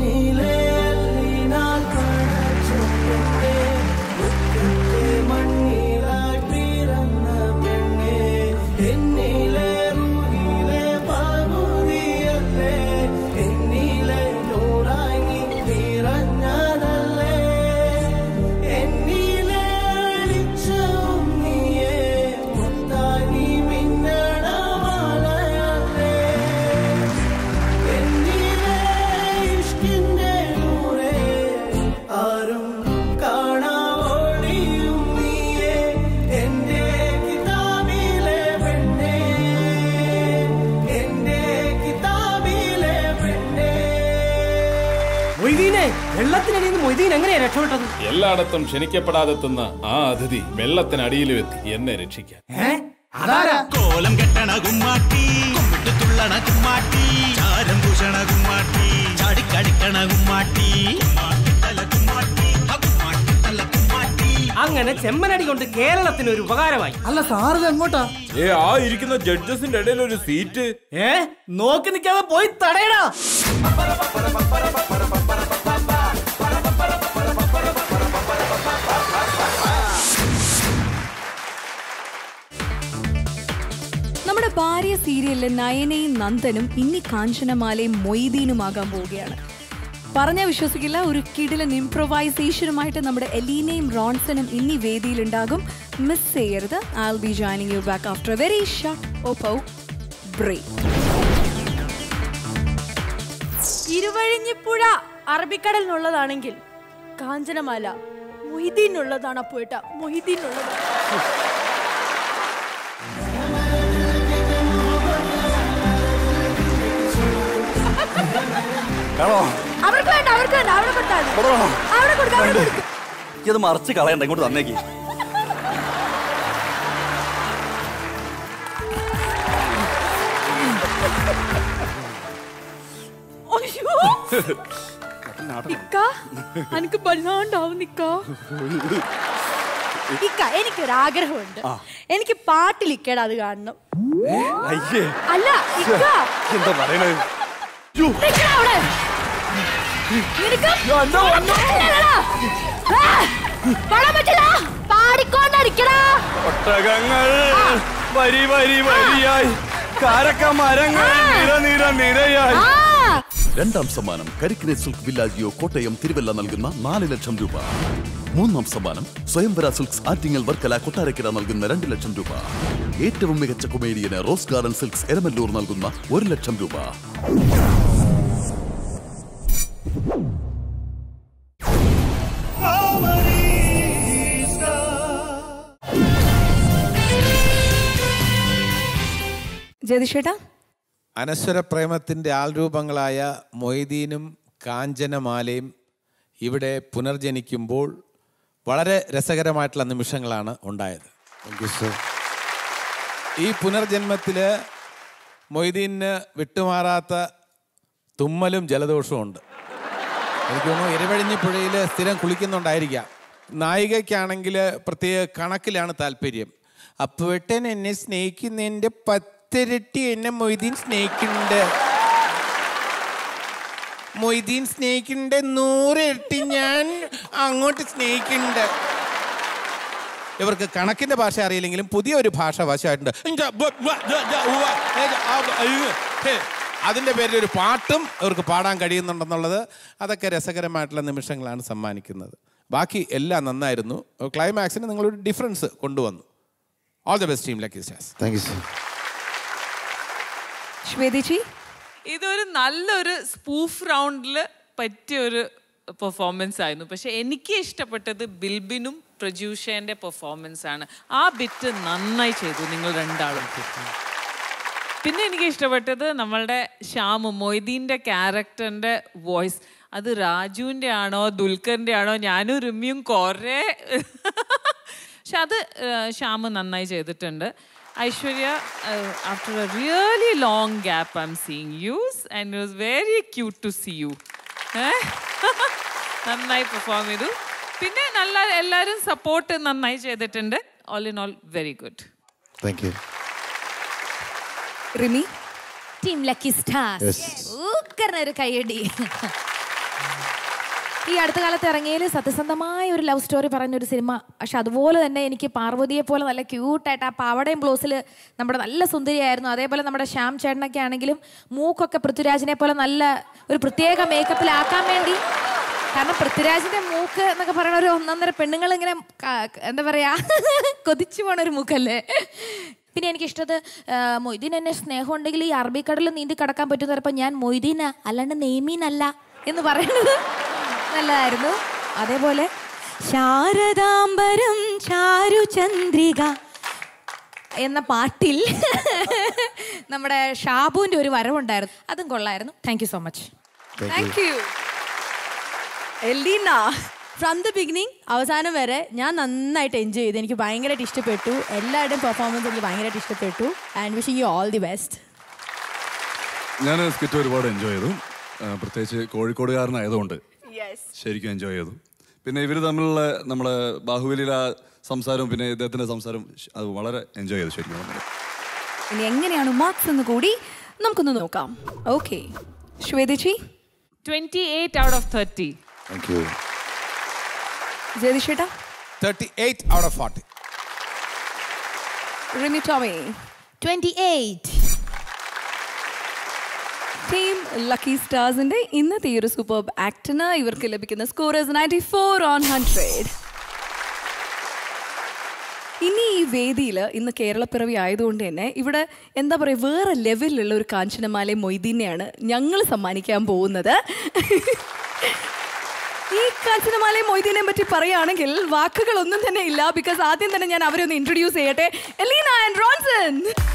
ആരും കാണാവോടിയും നീയേ എന്റെ കിതാബിലെ പെണ്ണേ എന്റെ കിതാബിലെ പെണ്ണേ മൊയ്തീനെ വെള്ളത്തിനടിയിൽ നിന്ന് മൊയ്തീൻ എങ്ങനെയാ രക്ഷപ്പെട്ടത് എല്ലായിടത്തും ക്ഷണിക്കപ്പെടാതെത്തുന്ന ആ അതിഥി വെള്ളത്തിനടിയിലും എത്തി എന്നെ രക്ഷിക്കാൻ കോലം കെട്ടണ കുമ്മാട്ടി കുമ്മിട്ട് തുള്ളണ കുമ്മാട്ടി ചാരം പൂശണ കുമ്മാട്ടി ചാടിക്കടിക്കണ കുമ്മാട്ടി കുമ്മാട്ടിത്തല കുമ്മാട്ടി ആ കുമ്മാട്ടിത്തല കുമ്മാട്ടി അങ്ങനെ ചെമ്മനടി കൊണ്ട് കേരളത്തിന് ഒരു ഉപകാരമായി അല്ല സാറിത് എങ്ങോട്ടാ ഏ ആ ഇരിക്കുന്ന ജഡ്ജസിന്റെ ഇടയിൽ ഒരു സീറ്റ് ഏ നോക്കി നിൽക്കാതെ പോയി തടയടാ നമ്മുടെ ഭാര്യ സീരിയലിലെ നയനയും നന്ദനും ഇനി കാഞ്ചനമാലയും മൊയ്തീനുമാകാൻ പോവുകയാണ് പറഞ്ഞാൽ വിശ്വസിക്കില്ല ഒരു കിടിലൻ ഇംപ്രൊവൈസേഷനുമായിട്ട് നമ്മുടെ എലീനയും റോൺസനും ഇനി വേദിയിലുണ്ടാകും മിസ് ചെയ്യരുത് I will be joining you back after very short Oppo break Iruvazhinjippuzha അറബിക്കടലിനുള്ളതാണെങ്കിൽ കാഞ്ചനമാല മൊഹിദ്ദീനുള്ളതാണ് അപ്പോട്ട മൊഹിദ്ദീനുള്ളതാണ് കാണോ അവർക്ക് വേണ്ട അവർക്ക് വേണ്ട അവിടെ കൊടുത്താൽ മതി. അവിടെ കൊടുക്കാം അവിടെ കൊടുക്കാം ഇത് മറിച്ച് കളയണ്ട ഇങ്ങോട്ട് തന്നേക്ക് അയ്യോ ഇക്ക എനിക്ക് വല്ലാണ്ടാവും നിക്ക ഇക്ക എനിക്കൊരു ആഗ്രഹമുണ്ട് ആ. എനിക്ക് പാട്ടിൽ ഇക്കട അത് കാണണം അയ്യേ അല്ല ഇക്ക എന്താ പറയണത് നിക്കടാ അവിടെ. നിനക്ക് പറ്റില്ലടാ. ആ, പാടാൻ പറ്റില്ല പാടിക്കൊണ്ടിരിക്കടാ ഒട്ടകങ്ങൾ വരി വരി വരിയായി കാരക്ക മരങ്ങൾ നിര നിര നിരയായി രണ്ടാം സമ്മാനം കരിക്കിനെ സിൽക്ക് വില്ലാജിയോ കോട്ടയം തിരുവല്ല നൽകുന്ന നാല് ലക്ഷം രൂപ മൂന്നാം സമ്മാനം സ്വയംവര സിൽക്സ് ആറ്റിങ്ങൽ വർക്കല കൊട്ടാരക്കര നൽകുന്ന രണ്ട് ലക്ഷം രൂപ ഏറ്റവും മികച്ച കൊമേഡിയന് റോസ് ഗാർഡൻ സിൽക്സ് എരമല്ലൂർ നൽകുന്ന ഒരു ലക്ഷം രൂപ ജതിഷേട്ടാ അനശ്വര പ്രേമത്തിൻ്റെ ആൾരൂപങ്ങളായ മൊയ്തീനും കാഞ്ചനമാലയും ഇവിടെ പുനർജനിക്കുമ്പോൾ വളരെ രസകരമായിട്ടുള്ള നിമിഷങ്ങളാണ് ഉണ്ടായത് Thank you, sir. ഈ പുനർജന്മത്തിൽ മൊയ്തീന് വിട്ടുമാറാത്ത തുമ്മലും ജലദോഷവും ഉണ്ട് എനിക്ക് തോന്നുന്നു ഇരവഴിഞ്ഞിപ്പുഴയിൽ സ്ഥിരം കുളിക്കുന്നുണ്ടായിരിക്കാം നായികയ്ക്കാണെങ്കിൽ പ്രത്യേക കണക്കിലാണ് താല്പര്യം അപ്പുവേട്ടൻ എന്നെ സ്നേഹിക്കുന്നതിൻ്റെ പത്തിരട്ടി എന്നെ മൊയ്തീൻ സ്നേഹിക്കുന്നുണ്ട് മൊയ്തീൻ സ്നേഹിക്കുന്നുണ്ട് നൂറിരട്ടി ഞാൻ അങ്ങോട്ട് സ്നേഹിക്കുന്നുണ്ട് ഇവർക്ക് കണക്കിന്റെ ഭാഷ അറിയില്ലെങ്കിലും പുതിയ ഒരു ഭാഷ വശമായിട്ടുണ്ട് ഇഞ്ച ബ ബ ജ ജ ഉവ്വ ഏ ജ ആ ബ അയ്യോ. ഹേ. അതിന്റെ പേരിൽ ഒരു പാട്ടും ഇവർക്ക് പാടാൻ കഴിയുന്നുണ്ടെന്നുള്ളത് അതൊക്കെ രസകരമായിട്ടുള്ള നിമിഷങ്ങളാണ് സമ്മാനിക്കുന്നത് ബാക്കി എല്ലാം നന്നായിരുന്നു ക്ലൈമാക്സിന് നിങ്ങളൊരു ഡിഫറൻസ് കൊണ്ടുവന്നു all the best team lucky stars thank you sir ശ്വേതിജി ഇതൊരു നല്ലൊരു സ്പൂഫ് റൗണ്ടിൽ പറ്റിയ ഒരു പെർഫോമൻസ് ആയിരുന്നു പക്ഷെ എനിക്ക് ഇഷ്ടപ്പെട്ടത് ബിൽബിനും പ്രജൂഷേന്റെ പെർഫോമൻസ് ആണ് ആ ബിറ്റ് നന്നായി ചെയ്തു നിങ്ങൾ രണ്ടാളും പിന്നെ എനിക്ക് ഇഷ്ടപ്പെട്ടത് നമ്മളുടെ ശ്യാമ് മൊയ്തീൻ്റെ ക്യാരക്ടറിൻ്റെ വോയിസ് അത് രാജുവിൻ്റെ ആണോ ദുൽഖറിൻ്റെ ആണോ ഞാനും റിമ്യും കുറേ പക്ഷെ അത് ശ്യാമ് നന്നായി ചെയ്തിട്ടുണ്ട് Aishwarya after a really long gap I'm seeing yous and it was very cute to see you നന്നായി പെർഫോം ചെയ്തു പിന്നെ നല്ല എല്ലാവരും സപ്പോർട്ട് നന്നായി ചെയ്തിട്ടുണ്ട് all in all very good thank you Rimi team lucky stars Yes. ഊക്കറിന് ഒരു കൈയടി ഈ അടുത്ത കാലത്ത് ഇറങ്ങിയതിൽ സത്യസന്ധമായ ഒരു ലവ് സ്റ്റോറി പറയുന്ന ഒരു സിനിമ പക്ഷെ അതുപോലെ തന്നെ എനിക്ക് പാർവതിയെ പോലെ നല്ല ക്യൂട്ടായിട്ട് ആ പാവടയും ബ്ലൗസിൽ നമ്മുടെ നല്ല സുന്ദരിയായിരുന്നു അതേപോലെ നമ്മുടെ ശ്യാം ചേട്ടനൊക്കെ ആണെങ്കിലും മൂക്കൊക്കെ പൃഥ്വിരാജിനെ പോലെ നല്ല ഒരു പ്രത്യേക മേക്കപ്പിലാക്കാൻ വേണ്ടി കാരണം പൃഥ്വിരാജിന്റെ മൂക്ക് എന്നൊക്കെ പറയുന്ന ഒരു ഒന്നൊന്നര പെണ്ണുങ്ങൾ ഇങ്ങനെ ക- എന്താ പറയാ കൊതിച്ചു പോണ ഒരു മൂക്കല്ലേ പിന്നെ എനിക്കിഷ്ടത് ആ, മൊയ്തീൻ എന്നെ സ്നേഹം ഉണ്ടെങ്കിൽ ഈ അറബിക്കടലിൽ നീന്തി കടക്കാൻ പറ്റുന്ന പറഞ്ഞപ്പോൾ ഞാൻ മൊയ്തീന അല്ലാണ്ട് നെയ്മീനല്ല എന്ന് പറയുന്നത് നല്ലതായിരുന്നു അതേപോലെ ശാരദാംബരം ചാരുചന്ദ്രിക എന്ന പാട്ടിൽ നമ്മുടെ ഷാബുവിന്റെ ഒരു വരവുണ്ടായിരുന്നു അതും കൊള്ളായിരുന്നു thank you so much thank you Alina from the beginning അവസാനം വരെ ഞാൻ നന്നായിട്ട് എൻജോയ് ചെയ്തു എനിക്ക് ഭയങ്കരമായിട്ട് ഇഷ്ടപ്പെട്ടു എല്ലാവരുടെയും പെർഫോമൻസ് എനിക്ക് ഭയങ്കരമായിട്ട് ഇഷ്ടപ്പെട്ടു and wishing you all the best ഞാൻ സ്കിറ്റ് ഒരുപാട് എൻജോയ് ചെയ്തു ആ, പ്രത്യേകിച്ച് കോഴിക്കോടുകാരനായതുകൊണ്ട് ശരിക്കും എൻജോയ് ചെയ്തു പിന്നെ ഇവർ തമ്മിലുള്ള നമ്മുടെ ബാഹുബലിയിലെ ആ സംസാരവും പിന്നെ ഇദ്ദേഹത്തിന്റെ സംസാരം ശ- അത് വളരെ എൻജോയ് ചെയ്തു ശരിക്കും പറഞ്ഞാൽ. ഇനി എങ്ങനെയാണ് മാർക്സ് എന്ന് കൂടി നമുക്കൊന്ന് നോക്കാം okay ശ്വേതജി twenty eight out of thirty thank you ജയതിഷേട്ടാ thirty eight out of forty Rimi Tomy twenty eight team lucky സ്റ്റാർസിന്റെ ഇന്നത്തെ ഈ ഒരു സൂപ്പർ ആക്ടിന് ഇവർക്ക് ലഭിക്കുന്ന scorers ninety four on hundred ഇനി ഈ വേദിയിൽ ഇന്ന് കേരളപ്പിറവി ആയതുകൊണ്ട് തന്നെ ഇവിടെ എന്താ പറയുക വേറെ ലെവലിലുള്ള ഒരു കാഞ്ചനമാലെ മൊയ്തീനെയാണ് ഞങ്ങൾ സമ്മാനിക്കാൻ പോകുന്നത് ഈ കാഞ്ചനമാലെ മൊയ്തീനെ പറ്റി പറയുകയാണെങ്കിൽ വാക്കുകളൊന്നും തന്നെ ഇല്ല ബിക്കോസ് ആദ്യം തന്നെ ഞാൻ അവരെ ഒന്ന് ഇൻട്രൊഡ്യൂസ് ചെയ്യട്ടെ എലീന ആൻഡ് റോൺസൺ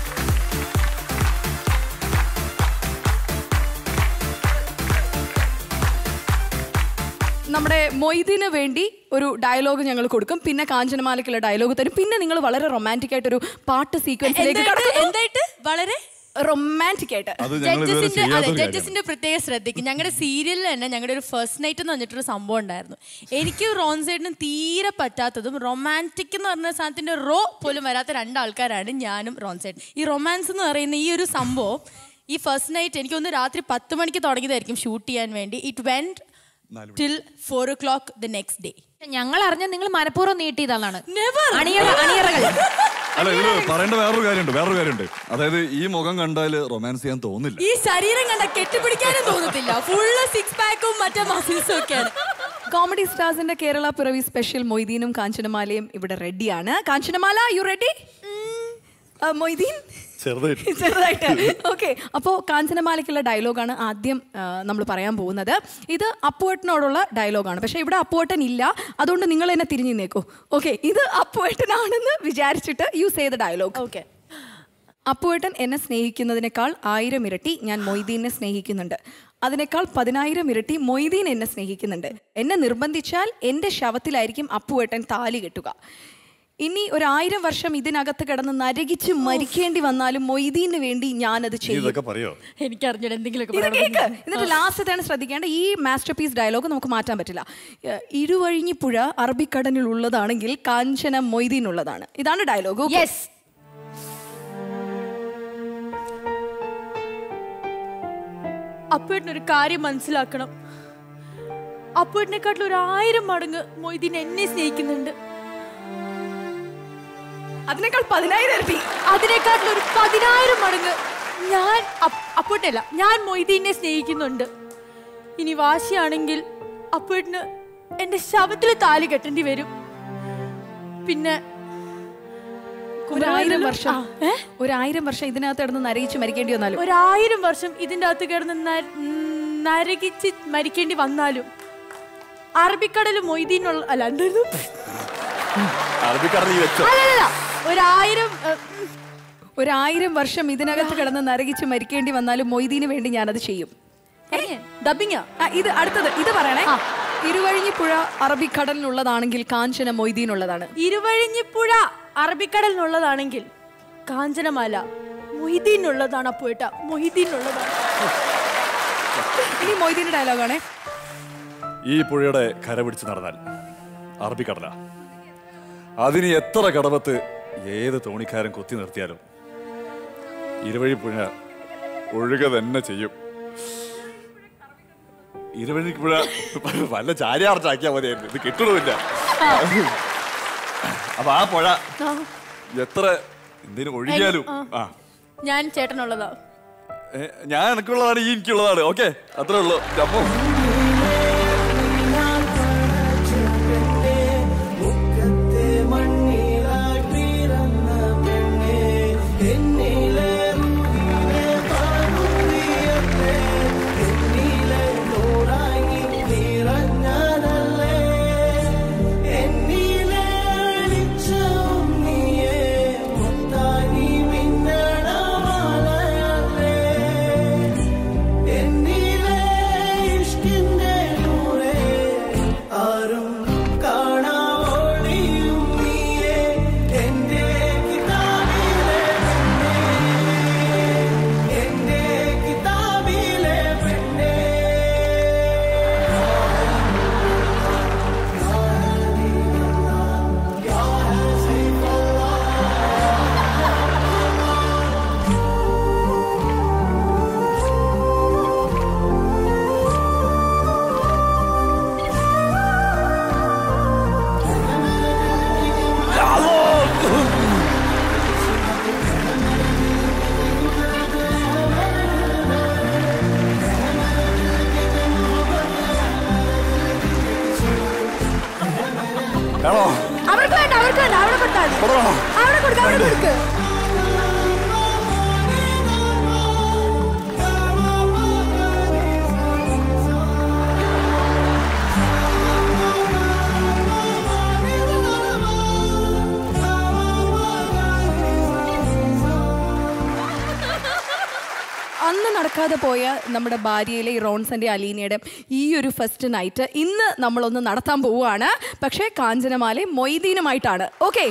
നമ്മുടെ മൊയ്തീന് വേണ്ടി ഒരു ഡയലോഗ് ഞങ്ങൾ കൊടുക്കും പിന്നെ കാഞ്ചനമാലയ്ക്കുള്ള ഡയലോഗ് തരും പിന്നെ നിങ്ങൾ വളരെ റൊമാൻറ്റിക് ആയിട്ടൊരു പാട്ട് സീക്വൻസിലേക്ക് എന്തായിട്ട് എന്തായിട്ട് വളരെ റൊമാൻറ്റിക് ആയിട്ട് അത് ഞങ്ങൾ ഇതുവരെ ജഡ്ജസിന്റെ അതെ ചെയ്യാത്തൊരു കാര്യമാണ്. ജഡ്ജസിന്റെ പ്രത്യേക ശ്രദ്ധിക്കും ഞങ്ങളുടെ സീരിയലിൽ തന്നെ ഞങ്ങളുടെ ഒരു ഫസ്റ്റ് നൈറ്റ് എന്ന് പറഞ്ഞിട്ടൊരു സംഭവം ഉണ്ടായിരുന്നു എനിക്ക് റോൺ സൈഡിനും തീരെ പറ്റാത്തതും റൊമാൻറ്റിക് എന്ന് പറഞ്ഞ സാധനത്തിന്റെ റോ പോലും വരാത്ത രണ്ടാൾക്കാരാണ് ഞാനും റോൺ സൈഡ് ഈ റൊമാൻസ് എന്ന് പറയുന്ന ഈ ഒരു സംഭവം ഈ ഫസ്റ്റ് നൈറ്റ് എനിക്കൊന്ന് രാത്രി പത്ത് മണിക്ക് തുടങ്ങിയതായിരിക്കും ഷൂട്ട് ചെയ്യാൻ വേണ്ടി it went till four o'clock the next day ഞങ്ങൾ അറിഞ്ഞ നിങ്ങൾ മനഃപൂർവ്വം നീട്ടിയതാണ് Never. അണിയറ അണിയറകൾ അല്ല ഇതില് പറയേണ്ട വേറൊരു കാര്യമുണ്ട് വേറൊരു കാര്യമുണ്ട് അതായത് ഈ മുഖം കണ്ടാൽ റൊമാൻസ് ചെയ്യാൻ തോന്നില്ല ഈ ശരീരം കണ്ട കെട്ടിപ്പിടിക്കാനും തോന്നത്തില്ല ഫുള്ള് സിക്സ് പാക്കും മറ്റേ മസിൽസും ഒക്കെയാണ് കോമഡി സ്റ്റാർസിന്റെ കേരള പിറവി സ്പെഷ്യൽ മൊയ്തീനും കാഞ്ചനമാലയും ഇവിടെ റെഡിയാണ് കാഞ്ചനമാല യു റെഡി മൊയ്തീൻ ചെറുതായിട്ട് ചെറുതായിട്ട് ഓക്കെ അപ്പോൾ കാഞ്ചനമാലയ്ക്കുള്ള ഡയലോഗാണ് ആദ്യം നമ്മൾ പറയാൻ പോകുന്നത് ഇത് അപ്പുവേട്ടനോടുള്ള ഡയലോഗാണ് പക്ഷേ ഇവിടെ അപ്പുവേട്ടൻ ഇല്ല അതുകൊണ്ട് നിങ്ങൾ എന്നെ തിരിഞ്ഞു നിന്നേക്കൂ ഓക്കെ ഇത് അപ്പുവേട്ടനാണെന്ന് വിചാരിച്ചിട്ട് യൂസ് ചെയ്ത ഡയലോഗ് ഓക്കെ അപ്പുവേട്ടൻ എന്നെ സ്നേഹിക്കുന്നതിനേക്കാൾ ആയിരം ഇരട്ടി ഞാൻ മൊയ്തീനെ സ്നേഹിക്കുന്നുണ്ട് അതിനേക്കാൾ പതിനായിരം ഇരട്ടി മൊയ്തീൻ എന്നെ സ്നേഹിക്കുന്നുണ്ട് എന്നെ നിർബന്ധിച്ചാൽ എൻ്റെ ശവത്തിലായിരിക്കും അപ്പുവേട്ടൻ താലി കെട്ടുക ഇനി ഒരു ആയിരം വർഷം ഇതിനകത്ത് കിടന്ന് നരകിച്ച് മരിക്കേണ്ടി വന്നാലും മൊയ്തീന് വേണ്ടി ഞാനത് നീ ചെയ്യും ഇതൊക്കെ പറയോ എനിക്കറിഞ്ഞൂടെ എന്തെങ്കിലുമൊക്കെ ഇത് പറയണം. കേക്ക് എന്നിട്ട് ലാസ്റ്റത്താണ് ശ്രദ്ധിക്കേണ്ട ഈ മാസ്റ്റർ പീസ് ഡയലോഗ് നമുക്ക് മാറ്റാൻ പറ്റില്ല ഏഹ്, ഇരുവഴിഞ്ഞിപ്പുഴ അറബിക്കടലിൽ ഉള്ളതാണെങ്കിൽ കാഞ്ചന മൊയ്തീൻ ഉള്ളതാണ് ഇതാണ് ഡയലോഗ് യെസ് അപ്പേട്ടനൊരു കാര്യം മനസ്സിലാക്കണം അപ്പേട്ടനെക്കാട്ടിൽ ഒരു ആയിരം മടങ്ങ് മൊയ്തീൻ എന്നെ സ്നേഹിക്കുന്നുണ്ട് അതിനേക്കാൾ പതിനായിരം ഇരട്ടി അതിനേക്കാട്ടിൽ ഒരു പതിനായിരം മടങ്ങ് ഞാൻ അപ്പേട്ടനല്ല ഞാൻ മൊയ്തീനെ സ്നേഹിക്കുന്നുണ്ട് ഇനി വാശിയാണെങ്കിൽ അപ്പേട്ടന് എന്റെ ശവത്തിൽ താലി കെട്ടേണ്ടി വരും പിന്നെ ഒരായിരം കുമാരനും- വർഷം ആ, ഒരായിരം വർഷം ഇതിനകത്ത് കിടന്ന് നരകിച്ച് മരിക്കേണ്ടി വന്നാലും ഒരായിരം വർഷം ഇതിന്റെ അകത്ത് കിടന്ന് നര- നരകിച്ച് മരിക്കേണ്ടി വന്നാലും അറബിക്കടൽ മൊയ്തീനുള്ള അല്ല എന്തായിരുന്നു അറബിക്കടൽ നീ വെച്ചോ അല്ലല്ല ഒരായിരം ഏ, ഒരായിരം വർഷം ഇതിനകത്ത് കിടന്ന് നരകിച്ച് മരിക്കേണ്ടി വന്നാലും മൊയ്തീന് വേണ്ടി ഞാനത് ചെയ്യും ഡബിങ്ങാ ഇത് അടുത്തത് ഇത് പറയണേ ഇരുവഴിഞ്ഞിപ്പുഴ അറബിക്കടലിനുള്ളതാണെങ്കിൽ കാഞ്ചന മൊയ്തീനുള്ളതാണ് ഇരുവഴിഞ്ഞിപ്പുഴ അറബിക്കടലിനുള്ളതാണെങ്കിൽ കാഞ്ചനമാല മൊയ്തീനുള്ളതാണ് അപ്പോയിട്ട മൊയ്തീനുള്ളതാണ് ഇനി മൊയ്തീന്റെ ഡയലോഗാണേ ഈ പുഴയുടെ കര പിടിച്ച് നടന്നാൽ അറബിക്കടല അതിന് എത്ര കടവത്ത് ഏത് തോണിക്കാരൻ കുത്തി നിർത്തിയാലും ഇരുവഴി പുഴ ഒഴുക തന്നെ ചെയ്യും ഇരുവഴി പുഴ വല്ല ചാരിയാർച്ചാക്കിയാൽ മതിയായിരുന്നു ഇത് കിട്ടണമില്ല അപ്പൊ ആ പുഴ എത്ര എന്തിനും ഒഴുകിയാലും ആ. ആ ഞാൻ ചേട്ടനുള്ളതാ ഏ, ഞാൻ എനിക്കുള്ളതാണ് ഈ എനിക്കുള്ളതാണ് ഓക്കെ അത്രേ ഉള്ളൂ അപ്പൊ മുക്കത്തെ മണ്ണിലായി പിറന്ന പെണ്ണേ എന്നിലെ റുഹിനെ പകുതിയത്തെ എന്നിലെ നൂറായി നിറഞ്ഞതല്ലേ എന്നിലെ വെളിച്ചവും നീയേ മുത്തായി മിന്നണ മാലയല്ലേ എന്നിലെ ഇഷ്കിന്റെ നൂറേ ആരും കാണാവോളിയും നീയേ എന്റെ കിതാബിലെ പെണ്ണേ എന്റെ കിതാബിലെ പെണ്ണേ ആണോ അവർക്ക് വേണ്ട അവർക്ക് വേണ്ട അവിടെ കൊടുത്താൽ മതി. കൊടുക്കണോ? അവിടെ കൊടുക്ക അവിടെ കൊടുക്ക് അന്ന് നടക്കാതെ പോയ നമ്മുടെ ഭാര്യയിലെ ഈ റോൺസന്റെ അലീനയുടെ ഈ ഒരു ഫസ്റ്റ് നൈറ്റ് ഇന്ന് നമ്മളൊന്ന് നടത്താൻ പോവുകയാണ് പക്ഷേ കാഞ്ചനമാലെ മൊയ്തീനുമായിട്ടാണ് ഓക്കെ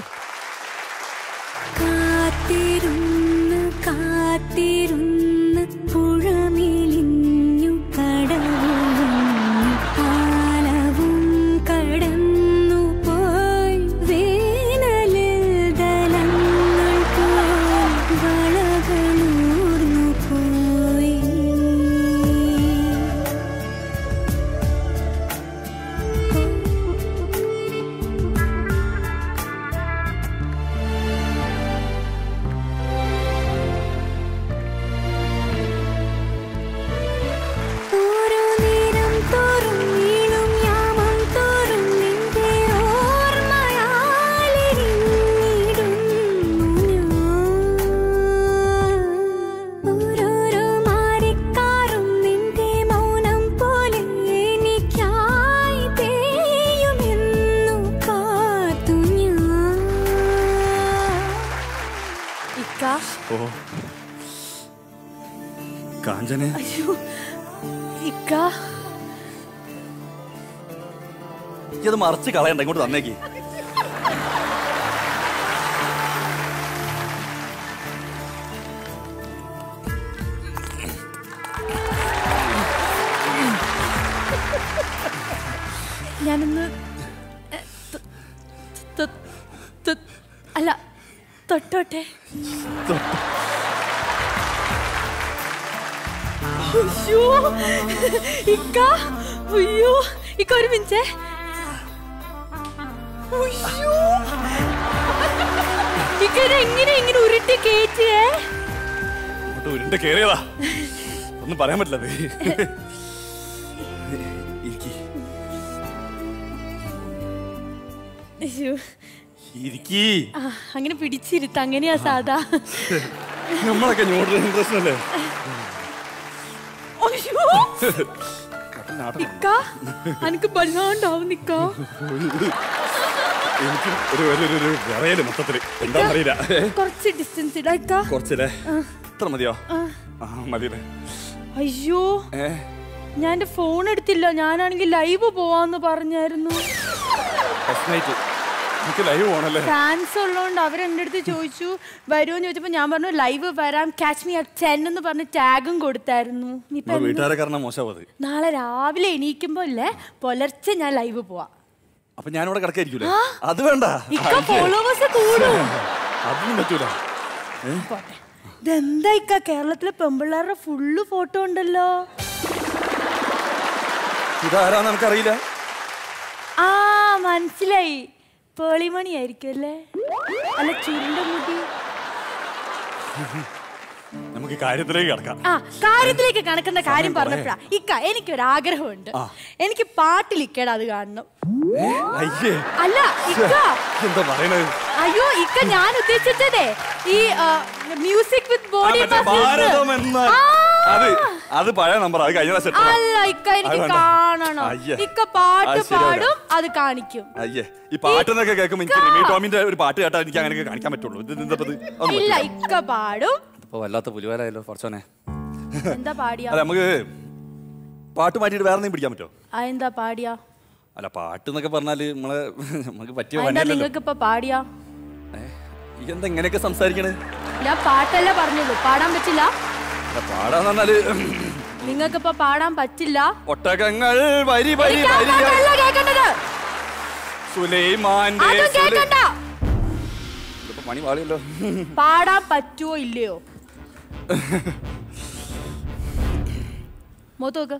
കാത്തിരുന്ന് കാത്തിരുന്ന് പുഴമിലിഞ്ഞു കടവും കാലവും കടന്നു പോയി വേനലിൽ ദലങ്ങൾ പോയി വളകളൂർന്നു പോയി ഓരോ നേരം തോറും നീളും യാമം തോറും നിന്റെ ഓർമ്മയാലിരുന്നിടുന്നു ഞാൻ. ഓരോരോ മാറിക്കാറും നിന്റെ മൗനം പോലെ എനിക്കായി തേയുമെന്നു കാത്തു ഞാൻ ഇക്ക ഓ കാഞ്ചനെ അയ്യോ ഇക്ക ഇത് മറിച്ച് കളയണ്ട ഇങ്ങോട്ട് തന്നേക്ക് തൊ- തൊ- അല്ല തൊട്ടോട്ടെ അയ്യോ ഇക്ക അയ്യോ ഇക്ക ഒരു മിനിറ്റ് അയ്യോ ഇക്ക ഇത് എങ്ങനെ ഇങ്ങനെ ഉരുട്ടി കേറ്റിയേ അങ്ങോട്ട് ഉരുണ്ട് കേറിയതാ ഒന്നും പറയാൻ പറ്റില്ല അത്. ഇരിക്ക്. അയ്യോ ഇരിക്കീ ആ, അങ്ങനെ പിടിച്ചിരുത്ത അങ്ങനെയാ സാധാ നമ്മളൊക്കെ ന്യൂട്രൽ പ്രശ്നമല്ലേ അയ്യോ ഇക്ക എനിക്ക് വല്ലാണ്ടാവും നിക്ക എനിക്ക് ഒരു ഒരു ഒരു- ഒരു വിറയല് മൊത്തത്തില് എന്താണെന്നറിയില്ല ഏ? കുറച്ച് ഡിസ്റ്റൻസ് ഇടാ ഇക്ക കുറച്ചല്ലേ ആ. ഇത്ര മതിയോ ആ. ആ മതിയല്ലേ അയ്യോ ഏ ഞാൻ എന്റെ ഫോൺ എടുത്തില്ല ഞാനാണെങ്കിൽ ലൈവ് പോവാന്ന് പറഞ്ഞായിരുന്നു ഫസ്റ്റ് നൈറ്റ് എനിക്ക് ലൈവ് പോണല്ലേ ഫാൻസ് ഉള്ളതുകൊണ്ട് അവരെന്റെ അടുത്ത് ചോദിച്ചു വരുമോന്ന് ചോദിച്ചപ്പോ ഞാൻ പറഞ്ഞു ലൈവ് വരാം ക്യാച്ച് മീ അറ്റ് ടെൻ എന്ന് പറഞ്ഞ് ടാഗും കൊടുത്തായിരുന്നു ഇനിയിപ്പോ നമ്മളെ എന്ത്? വീട്ടുകാരെ കാരണം മോശമാവത് നാളെ രാവിലെ എണീക്കുമ്പോ ഇല്ലേ പുലർച്ചെ ഞാൻ ലൈവ് പോവാ അപ്പൊ ഞാനിവിടെ കിടക്കായിരിക്കൂലേ ആ. അത് വേണ്ട ഇക്ക അയ്യേ. ഫോളോവേഴ്സ് കൂടും അതൊന്നും പറ്റൂല ഏ? പോട്ടെ ഇതെന്താ ഇക്ക കേരളത്തിലെ പെമ്പിള്ളേരുടെ ഫുള്ള് ഫോട്ടോ ഉണ്ടല്ലോ ഇതാരാന്ന് നമുക്കറിയില്ല ആ മനസ്സിലായി പേളിമണി ആയിരിക്കും അല്ലേ അല്ല ചുരുണ്ട മുടി നമുക്ക് കാര്യത്തിലേക്ക് കിടക്കാം ആ കാര്യത്തിലേക്ക് കണക്കുന്ന കാര്യം സമയം കുറേ. പറഞ്ഞപ്പോഴാ ഇക്ക എനിക്കൊരു ആഗ്രഹമുണ്ട് ആ. എനിക്ക് പാട്ടിൽ ഇക്കട അത് കാണണം അയ്യേ അല്ല ഇക്ക എന്താ പറയണത് അയ്യോ ഇക്ക ഞാൻ ഉദ്ദേശിച്ചതേ ഈ മ്യൂസിക് വിത്ത് ആ, ബോഡി മറ്റേ ഭാരതം എന്ന അത് അത് പഴയ നമ്പർ അത് കഴിഞ്ഞ പ്രാവശ്യം ഇട്ടതാ. അല്ല ഇക്ക എനിക്ക് അത് വേണ്ട. കാണണം അയ്യേ. ഇക്ക പാട്ട് അത് ശരിയാവില്ല. പാടും അത് കാണിക്കും അയ്യേ ഈ പാട്ട് എന്നൊക്കെ കേൾക്കുമ്പോൾ എനിക്ക് റിമി ടോമിന്റെ ഒരു പാട്ട് കേട്ടാൽ എനിക്ക് അങ്ങനെയൊക്കെ കാണിക്കാൻ പറ്റുള്ളൂ ഇത് എന്താ ഇത് അതൊന്നും ഇല്ല പറ്റില്ല. ഇക്ക പാടും ഇപ്പൊ വല്ലാത്ത പുലിവാലായല്ലോ കുറച്ചോനെ എന്താ പാടിയ അല്ല നമുക്ക് പാട്ട് മാറ്റിയിട്ട് വേറെ എന്തെങ്കിലും പിടിക്കാൻ പറ്റുമോ ആ എന്താ പാടിയ അല്ല പാട്ട് എന്നൊക്കെ പറഞ്ഞാല് നമ്മളെ നമുക്ക് പറ്റിയ എന്താ പണിയല്ലല്ലോ നിങ്ങൾക്ക് ഇപ്പൊ പാടിയ ഈ എന്താ ഇങ്ങനെയൊക്കെ സംസാരിക്കണേ ഞാൻ പാട്ടല്ല പറഞ്ഞുള്ളൂ പാടാൻ പറ്റില്ല അല്ല, പാടാന്ന് പറഞ്ഞാല് നിങ്ങൾക്ക് ഇപ്പൊ പാടാൻ പറ്റില്ല ഒട്ടകങ്ങൾ വരി വരി എനിക്ക് ആ വരി പാട്ടല്ല കേൾക്കേണ്ടത് സുലൈമാന്റെ അതും സുലൈ- കേൾക്കണ്ട ഇതിപ്പോ പണി പാളിയല്ലോ പാടാൻ പറ്റുമോ ഇല്ലയോ മോത്തോക്ക്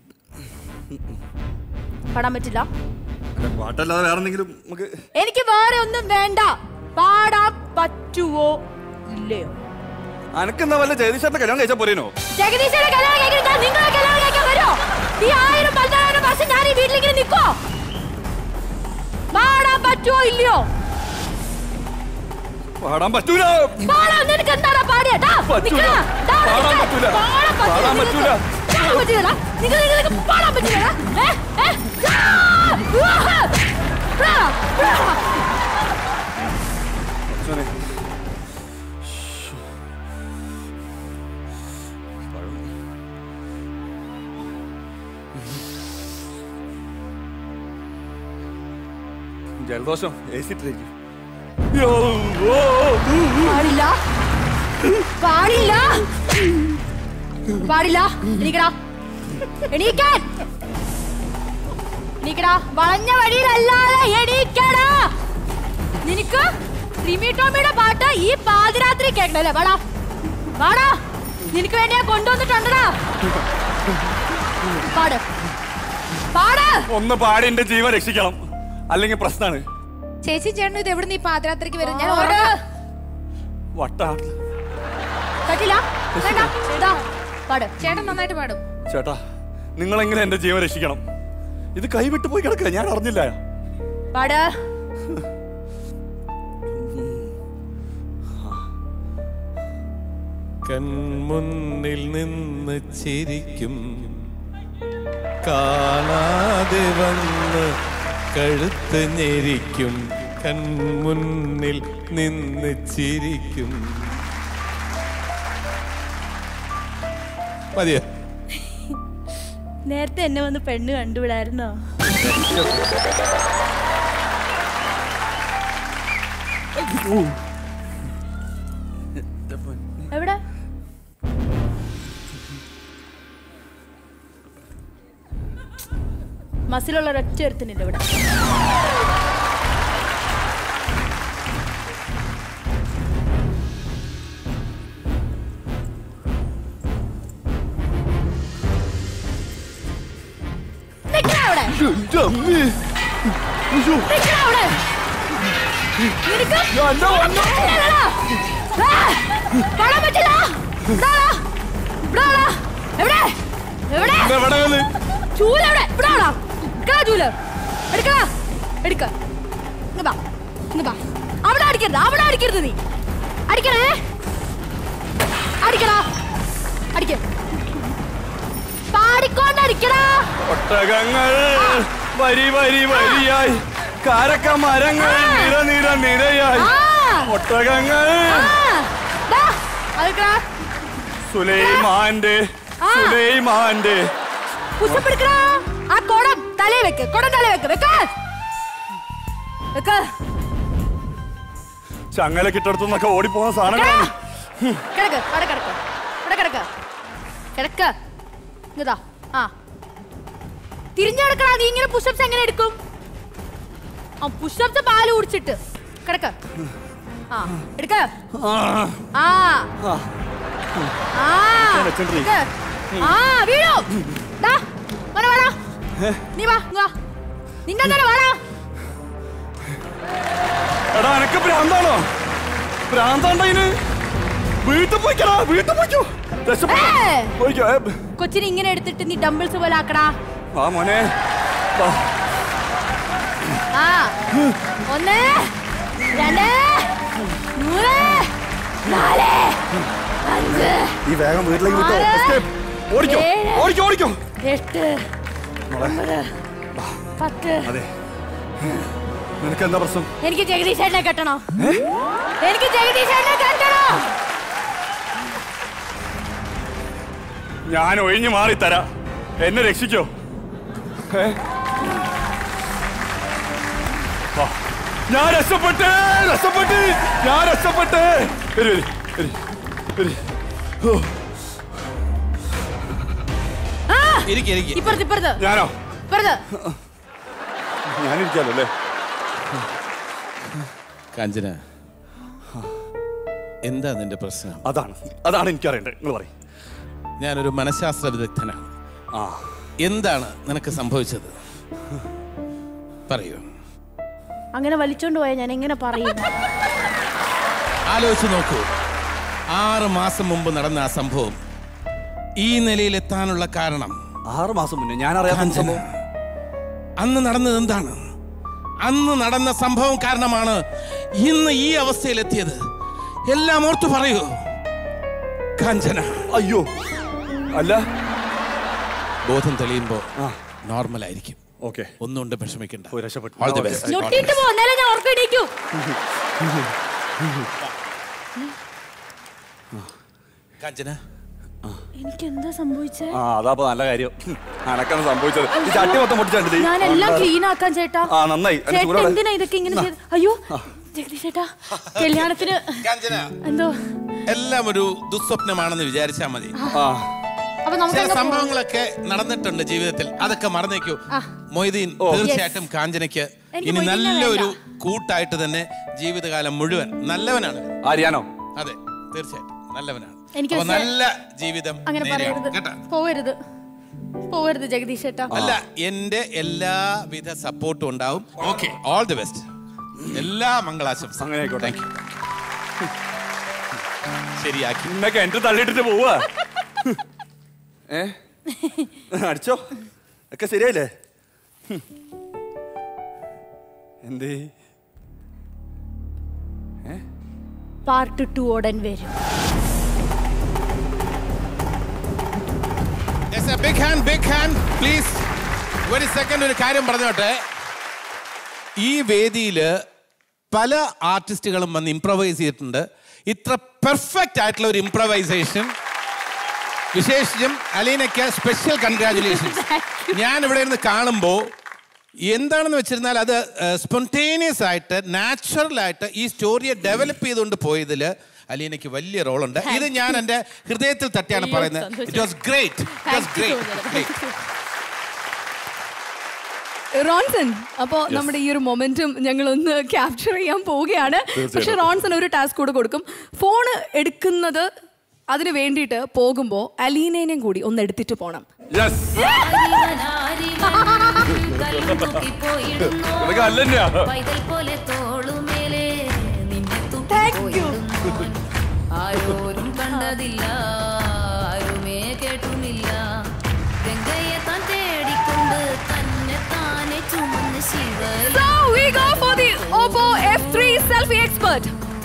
പാടാൻ പറ്റില്ല അല്ല, പാട്ടല്ലാതെ വേറെ എന്തെങ്കിലും നമുക്ക് എനിക്ക് വേറെ ഒന്നും വേണ്ട പാടാൻ പറ്റുവോ ഇല്ലയോ അനക്കെന്താ വല്ല ജഗദീശന്റെ കല്യാണം കഴിച്ചാൽ പോരേനോ ജഗദീശന്റെ കല്യാണം കഴിക്കാൻ നിങ്ങളെ കല്യാണം കഴിക്കാൻ വരുമോ ഈ ആയിരം പതിനായിരം വർഷം ഞാൻ ഈ വീട്ടിലിങ്ങനെ നിൽക്കോ പാടാൻ പറ്റുവോ ഇല്ലയോ പാടാൻ പറ്റൂല പാടാൻ നിനക്ക് എന്താടാ പാടിയ പറ്റൂല. പാടാൻ പറ്റൂല. പാടാൻ പറ്റൂല. പാടാൻ പറ്റൂല നിങ്ങൾ നിങ്ങൾക്ക് പാടാൻ പറ്റൂല ഏ ഏ ആ! ഉവ്വ്! ബ്രാ! ബ്രാ! കുറച്ചോനെ. ജലദോഷം എ സി ട്രേക്ക് പാടില്ല പാടില്ല പാടില്ല എണീക്കടാ എണീക്കാൻ എണീക്കടാ വളഞ്ഞ വഴിയിലല്ലാതെ എണീക്കടാ നിനക്ക് റിമി ടോമിയുടെ പാട്ട് ഈ പാതിരാത്രി കേൾക്കണല്ലേ വാടാ വാടാ നിനക്ക് വേണ്ടി ഞാൻ കൊണ്ടുവന്നിട്ടുണ്ടടാ പാട് പാട് ഒന്ന് പാടി എന്റെ ജീവൻ രക്ഷിക്കണം അല്ലെങ്കിൽ പ്രശ്നമാണ് ചേച്ചി ചേട്ടനും ഇത് എവിടെ നീ പാതിരാത്രിക്ക് വരും ഞാൻ പാട്. ഉറങ്ങാ. വട്ടാ പറ്റില്ല വേണ്ട ഇതാ പാട് ചേട്ടൻ നന്നായിട്ട് പാടും ചേട്ടാ നിങ്ങളെങ്ങനെ എന്റെ ജീവൻ രക്ഷിക്കണം ഇത് കൈവിട്ട് പോയി കിടക്കുക ഞാൻ അറിഞ്ഞില്ല പാട് കൺമുന്നിൽ നിന്ന് ചിരിക്കും കാണാതെ വന്ന് കഴുത്ത് ഞെരിക്കും കൺമുന്നിൽ നിന്ന് ചിരിക്കും മതിയോ നേരത്തെ എന്നെ വന്ന് പെണ്ണ് കണ്ടുവിടായിരുന്നോ എവിടെ മസിലുള്ള ഒരൊറ്റ ഒരുത്തനില്ല ഇവിടെ നിക്കടാ അവിടെ. നിനക്ക് പറ്റില്ലടാ. ആ, പാടാൻ പറ്റില്ല. ഇതാ, ഇവിടെ വാടാ. എവിടെ എവിടെ ചൂല് എവിടെ ഇവിടെ വാടാ. എടുക്കടാ ചൂല് എടുക്കടാ എടുക്ക ഇങ്ങ് വാ. ഇങ്ങ് വാ. അവിടെ അടിക്കരുത് അവിടെ അടിക്കരുത് നീ അടിക്കണേ അടിക്കടാ അടിക്ക പാടിക്കൊണ്ട് അടിക്കടാ ഒട്ടകങ്ങൾ വരി വരി വരിയായി കാരക്ക മരങ്ങൾ നിര നിര നിരയായി ഒട്ടകങ്ങൾ ദാ, അതെടുക്കടാ. സുലൈമാന്റെ ആ. സുലൈമാന്റെ പുഷപ്പ് എടുക്കടാ ആ കുടം തലേ വെക്ക് കുടം തലേ വെക്ക് വെക്ക് വെക്ക് ചങ്ങല കിട്ടടുത്തുനിന്നൊക്കെ ഓടിപ്പോകുന്ന സാധനങ്ങളാണ് കിടക്ക് അവിടെ കിടക്ക് ഇവിടെ കിടക്ക് കിടക്ക് ഇതാ ആ തിരിഞ്ഞു കിടക്കടാ നീ ഇങ്ങനെ പുഷപ്സ് എങ്ങനെ എടുക്കും ആ പുഷപ്സ് പാല് കുടിച്ചിട്ട് കിടക്ക് ആ എടുക്ക ആ ആ ചെണ്ടറി. എടുക്ക്. ആ വീഴോ ദാ വര വര നീ വാ ഇങ്ങ് വാ നിന്നെ തന്നെ വാടാ എടാ എനക്ക് ഭ്രാന്താണോ ഭ്രാന്താണ്ട ഇതിന് വീട്ടിൽ പോയിക്കടാ വീട്ടിൽ പോയിക്കോ രക്ഷപ്പെടാ. ഏ. പോയിക്കോ ഏ, കൊച്ചിനെ ഇങ്ങനെ എടുത്തിട്ട് നീ ഡംബിൾസ് പോലെ ആക്കടാ വാ മോനെ വാ. ആ ഒന്ന് രണ്ട് മൂന്ന് നാല് അഞ്ച് ഈ വേഗം വീട്ടിലേക്ക് വിട്ടോ ആറ്, Escape. ഓടിക്കോ ഏഴ്, ഓടിക്കോ ഓടിക്കോ എട്ട് മോളെ ഒമ്പത് പത്ത് അതെ നിനക്ക് എന്താ പ്രശ്നം എനിക്ക് ജഗദീശേട്ടനെ കെട്ടണോ എനിക്ക് ജഗദീശേട്ടനെ കെട്ടണോ ഞാൻ ഒഴിഞ്ഞു മാറി തരാം എന്നെ രക്ഷിക്കോ ഏ? വാ. ഞാൻ രക്ഷപ്പെട്ടേ രക്ഷപ്പെട്ട് ഞാൻ രക്ഷപ്പെട്ടേ വരി വരി വരി വരി ഓ, ആ ഇരിക്ക്, ഇരിക്ക്. ഇപ്പുറത്ത് ഇപ്പുറത്ത് ഞാനോ ഇപ്പുറത്ത് ഞാനിരിക്കാലോ അല്ലേ കാഞ്ചന എന്താ നിന്റെ പ്രശ്നം അതാണ് അതാണ് എനിക്കറിയണ്ടത് നിങ്ങൾ പറയും ഞാനൊരു മനഃശാസ്ത്ര വിദഗ്ധനാണ് ആ എന്താണ് നിനക്ക് സംഭവിച്ചത് പറയൂ അങ്ങനെ വലിച്ചോണ്ട് പോയാൽ ഞാൻ എങ്ങനെ പറയും ആലോചിച്ച് നോക്കൂ ആറ് മാസം മുമ്പ് നടന്ന ആ സംഭവം ഈ നിലയിലെത്താനുള്ള കാരണം ആറ് മാസം മുന്നേ ഞാൻ അറിയാത്ത സംഭവം അന്ന് നടന്നത് എന്താണ് അന്ന് നടന്ന സംഭവം കാരണമാണ് ഇന്ന് ഈ അവസ്ഥയിലെത്തിയത് എല്ലാം ഓർത്തു പറയൂ കാഞ്ചന അയ്യോ അല്ല ബോധം തെളിയുമ്പോ നോർമൽ ആയിരിക്കും ഓക്കെ ഒന്നുകൊണ്ട് വിഷമിക്കണ്ട രക്ഷപ്പെട്ടു All the best. ഞൊട്ടിട്ട് പോ എന്നാലേ ഞാൻ ഓർക്കണേക്കൂ കാഞ്ചന എനിക്ക് എന്താ സംഭവിച്ചേ ആ അതാ നല്ല കാര്യം അനക്കാണ് സംഭവിച്ചത് ഈ ചട്ടി മൊത്തം പൊട്ടിച്ചാണ്ട് ഞാൻ എല്ലാം ക്ലീൻ ആക്കാൻ ചേട്ടാ ആ നന്നായി അതിന്റെ ചേട്ടൻ ചൂടോടെ. എന്തിനാ ഇതൊക്കെ ഇങ്ങനെ ചെയ്ത് അയ്യോ ജഗദീഷ് ചേട്ടാ കല്യാണത്തിന് എന്തോ എല്ലാം ഒരു ദുസ്വപ്നമാണെന്ന് വിചാരിച്ചാൽ മതി അപ്പൊ നമുക്ക് ചില അങ്ങ് പോവാം. സംഭവങ്ങളൊക്കെ നടന്നിട്ടുണ്ട് ജീവിതത്തിൽ അതൊക്കെ മറന്നേക്കൂ ആ. മൊയ്തീൻ തീർച്ചയായിട്ടും കാഞ്ചനയ്ക്ക് എനിക്ക് ഇനി മൊയ്തീനെ നല്ലൊരു കൂട്ടായിട്ട് തന്നെ ജീവിതകാലം മുഴുവൻ നല്ലവനാണ് ആര്യാനോ അതെ തീർച്ചയായിട്ടും നല്ലവനാണ് എനിക്ക് അപ്പൊ പക്ഷേ നല്ല ജീവിതം അങ്ങനെ നേരെയാണ്. പറയരുത് കേട്ടോ പോവരുത് പോവരുത് ജഗദീഷ് ചേട്ടാ അല്ല എന്റെ എല്ലാവിധ സപ്പോർട്ടും ഉണ്ടാവും ഓക്കെ ഓൾ ദി ബെസ്റ്റ് എല്ലാ മംഗളാശംസ അങ്ങനെ ആയിക്കോട്ടെ താങ്ക് യു ശരിയാക്കി ഇന്നൊക്കെ എന്റെ തള്ളിയിട്ടിട്ട് പോവാ ഏ അടിച്ചോ ഒക്കെ ശരിയായില്ലേ ഹും. എന്തേ പാർട്ട് ടു ഉടൻ വരും big hand big hand please ഒരു സെക്കൻഡ് ഒരു കാര്യം പറഞ്ഞോട്ടെ ഈ വേദിയിൽ പല ആർട്ടിസ്റ്റുകളും വന്ന് ഇംപ്രവൈസ് ചെയ്തിട്ടുണ്ട് ഇത്ര പെർഫെക്റ്റ് ആയിട്ടുള്ള ഒരു ഇംപ്രവൈസേഷൻ വിശേഷിച്ചും അലീനയ്ക്ക് സ്പെഷ്യൽ കൺഗ്രാറ്റുലേഷൻസ് ഞാൻ ഇവിടെ ഇരുന്ന് കാണുമ്പോൾ എന്താണെന്ന് വെച്ചിരുന്നാൽ അത് സ്പോണ്ടേനിയസ് ആയിട്ട് നാച്ചുറൽ ആയിട്ട് ഈ സ്റ്റോറിയെ ഡെവലപ്പ് ചെയ്തുകൊണ്ട് പോയതിൽ അലീനയ്ക്ക് വലിയ റോളുണ്ട് ഇത് ഞാൻ എൻ്റെ ഹൃദയത്തിൽ തട്ടിയാണ് അയ്യോ, പറയുന്നത് സന്തോഷം. It was great it was Thank you so great much. Ronson അപ്പോ നമ്മുടെ ഈ ഒരു മൊമെന്റും ഞങ്ങൾ ഒന്ന് ക്യാപ്ചർ ചെയ്യാൻ പോവുകയാണ് തീർച്ചയായിട്ടും. പക്ഷെ റോൺസൺ ഒരു ടാസ്ക് കൂടെ കൊടുക്കും ഫോൺ എടുക്കുന്നത് അതിന് വേണ്ടിയിട്ട് പോകുമ്പോൾ അലീനേനെയും കൂടി ഒന്ന് എടുത്തിട്ട് പോണം യെസ് കല്ലും തൂക്കിപ്പോയിടുന്നു നിനക്ക് അല്ലെന്നെയാ? പൈതൽ പോലെ തോളുമേലെ നിന്നെ തൂക്കിപ്പോയിടുന്നു ആരോരും കണ്ടതില്ല ആരുമേ കേട്ടുമില്ല ഗംഗയെ താൻ തേടിക്കൊണ്ട് തന്നെ താനെ ചുമന്ന് Shiva So we go for the Oppo F3 selfie expert.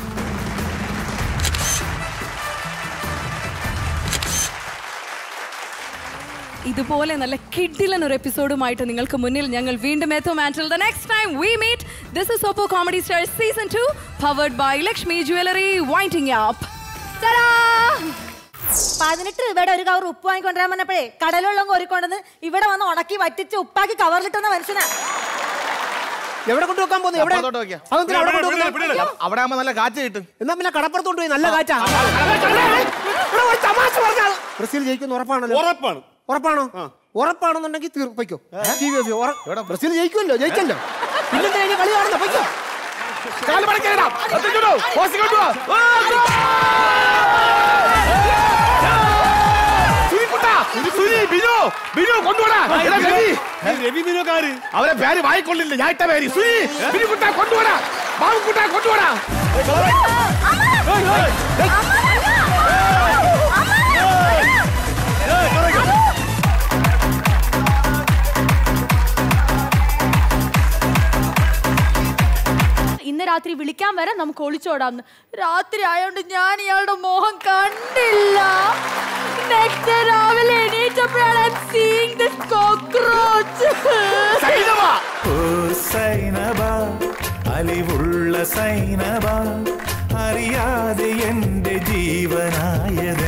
ഇതുപോലെ നല്ല കിഡിലൻ ഒരു എപ്പിസോഡുമായിട്ട് നിങ്ങൾക്ക് മുന്നിൽ ഞങ്ങൾ വീണ്ടും എത്തും and till the next time we meet this is Oppo comedy star season two powered by Lakshmi jewellery winding up പതിനെട്ട് രൂപയുടെ ഒരു കവർ ഉപ്പ് വാങ്ങിക്കൊണ്ടുവരാൻ പറഞ്ഞപ്പോഴേ കടലുള്ള കോരിക്കൊണ്ടെന്ന് ഇവിടെ വന്ന് ഉണക്കി വറ്റിച്ച് ഉപ്പാക്കി കവറിലിട്ടുന്ന മനുഷ്യനാ എവിടെ കൊണ്ടുവെക്കാൻ പോകുന്നു എവിടെ അപ്പുറത്തോട്ട് വെക്കാം. അതെന്തിനാ അവിടെ പിടിയില്ല, കൊണ്ടുവെക്കുന്നത്? പിടിയില്ല, പിടിയില്ല. അവിടെ ആകുമ്പോ നല്ല കാറ്റ് കിട്ടും എന്നാ പിന്നെ കടപ്പുറത്ത് കൊണ്ടുപോയി നല്ല കാറ്റാ എടാ, ഒരു തമാശ പറഞ്ഞാ ബ്രസീൽ ജയിക്കുന്ന ഉറപ്പാണല്ലോ ഉറപ്പാണ് ഉറപ്പാണോ ഉറപ്പാണെന്നുണ്ടെങ്കിൽ തീർപ്പിക്കോ ബ്രസീൽ ജയിക്കുമല്ലോ ജയിക്കല്ലോ പിന്നെ എന്തിനാ ഇനി കളി കാണുന്ന പൊയ്ക്കോ കാല് മടക്കിയിടാം. എത്തിക്കോളൂ. പോസ്റ്റ് കൊണ്ടുവാ. ആ, സുനിക്കുട്ടാ, സുനി, ബിനു, ബിനു, കൊണ്ടുവാടാ. എടാ, രവി. അവരെ പേര് വായിക്കൊള്ളില്ല ഞാൻ ഇട്ട പേര് സുനി ബിനുക്കുട്ടാ കൊണ്ടുപോടാ ബാബുക്കുട്ടാ കൊണ്ടുപോടാ ഇന്ന് രാത്രി വിളിക്കാൻ വരെ നമുക്ക് ഒളിച്ചോടാന്ന് രാത്രി ആയോണ്ട് ഞാൻ ഇയാളുടെ മോഹം കണ്ടില്ല നെക്സ്റ്റ് രാവിലെ എണീറ്റപ്പോഴാണ് സീയിങ് ദിസ് കോക്രോച്ച് ഓ സൈനബ അലിവുള്ള സൈനബ അറിയാതെ എന്റെ ജീവനായത്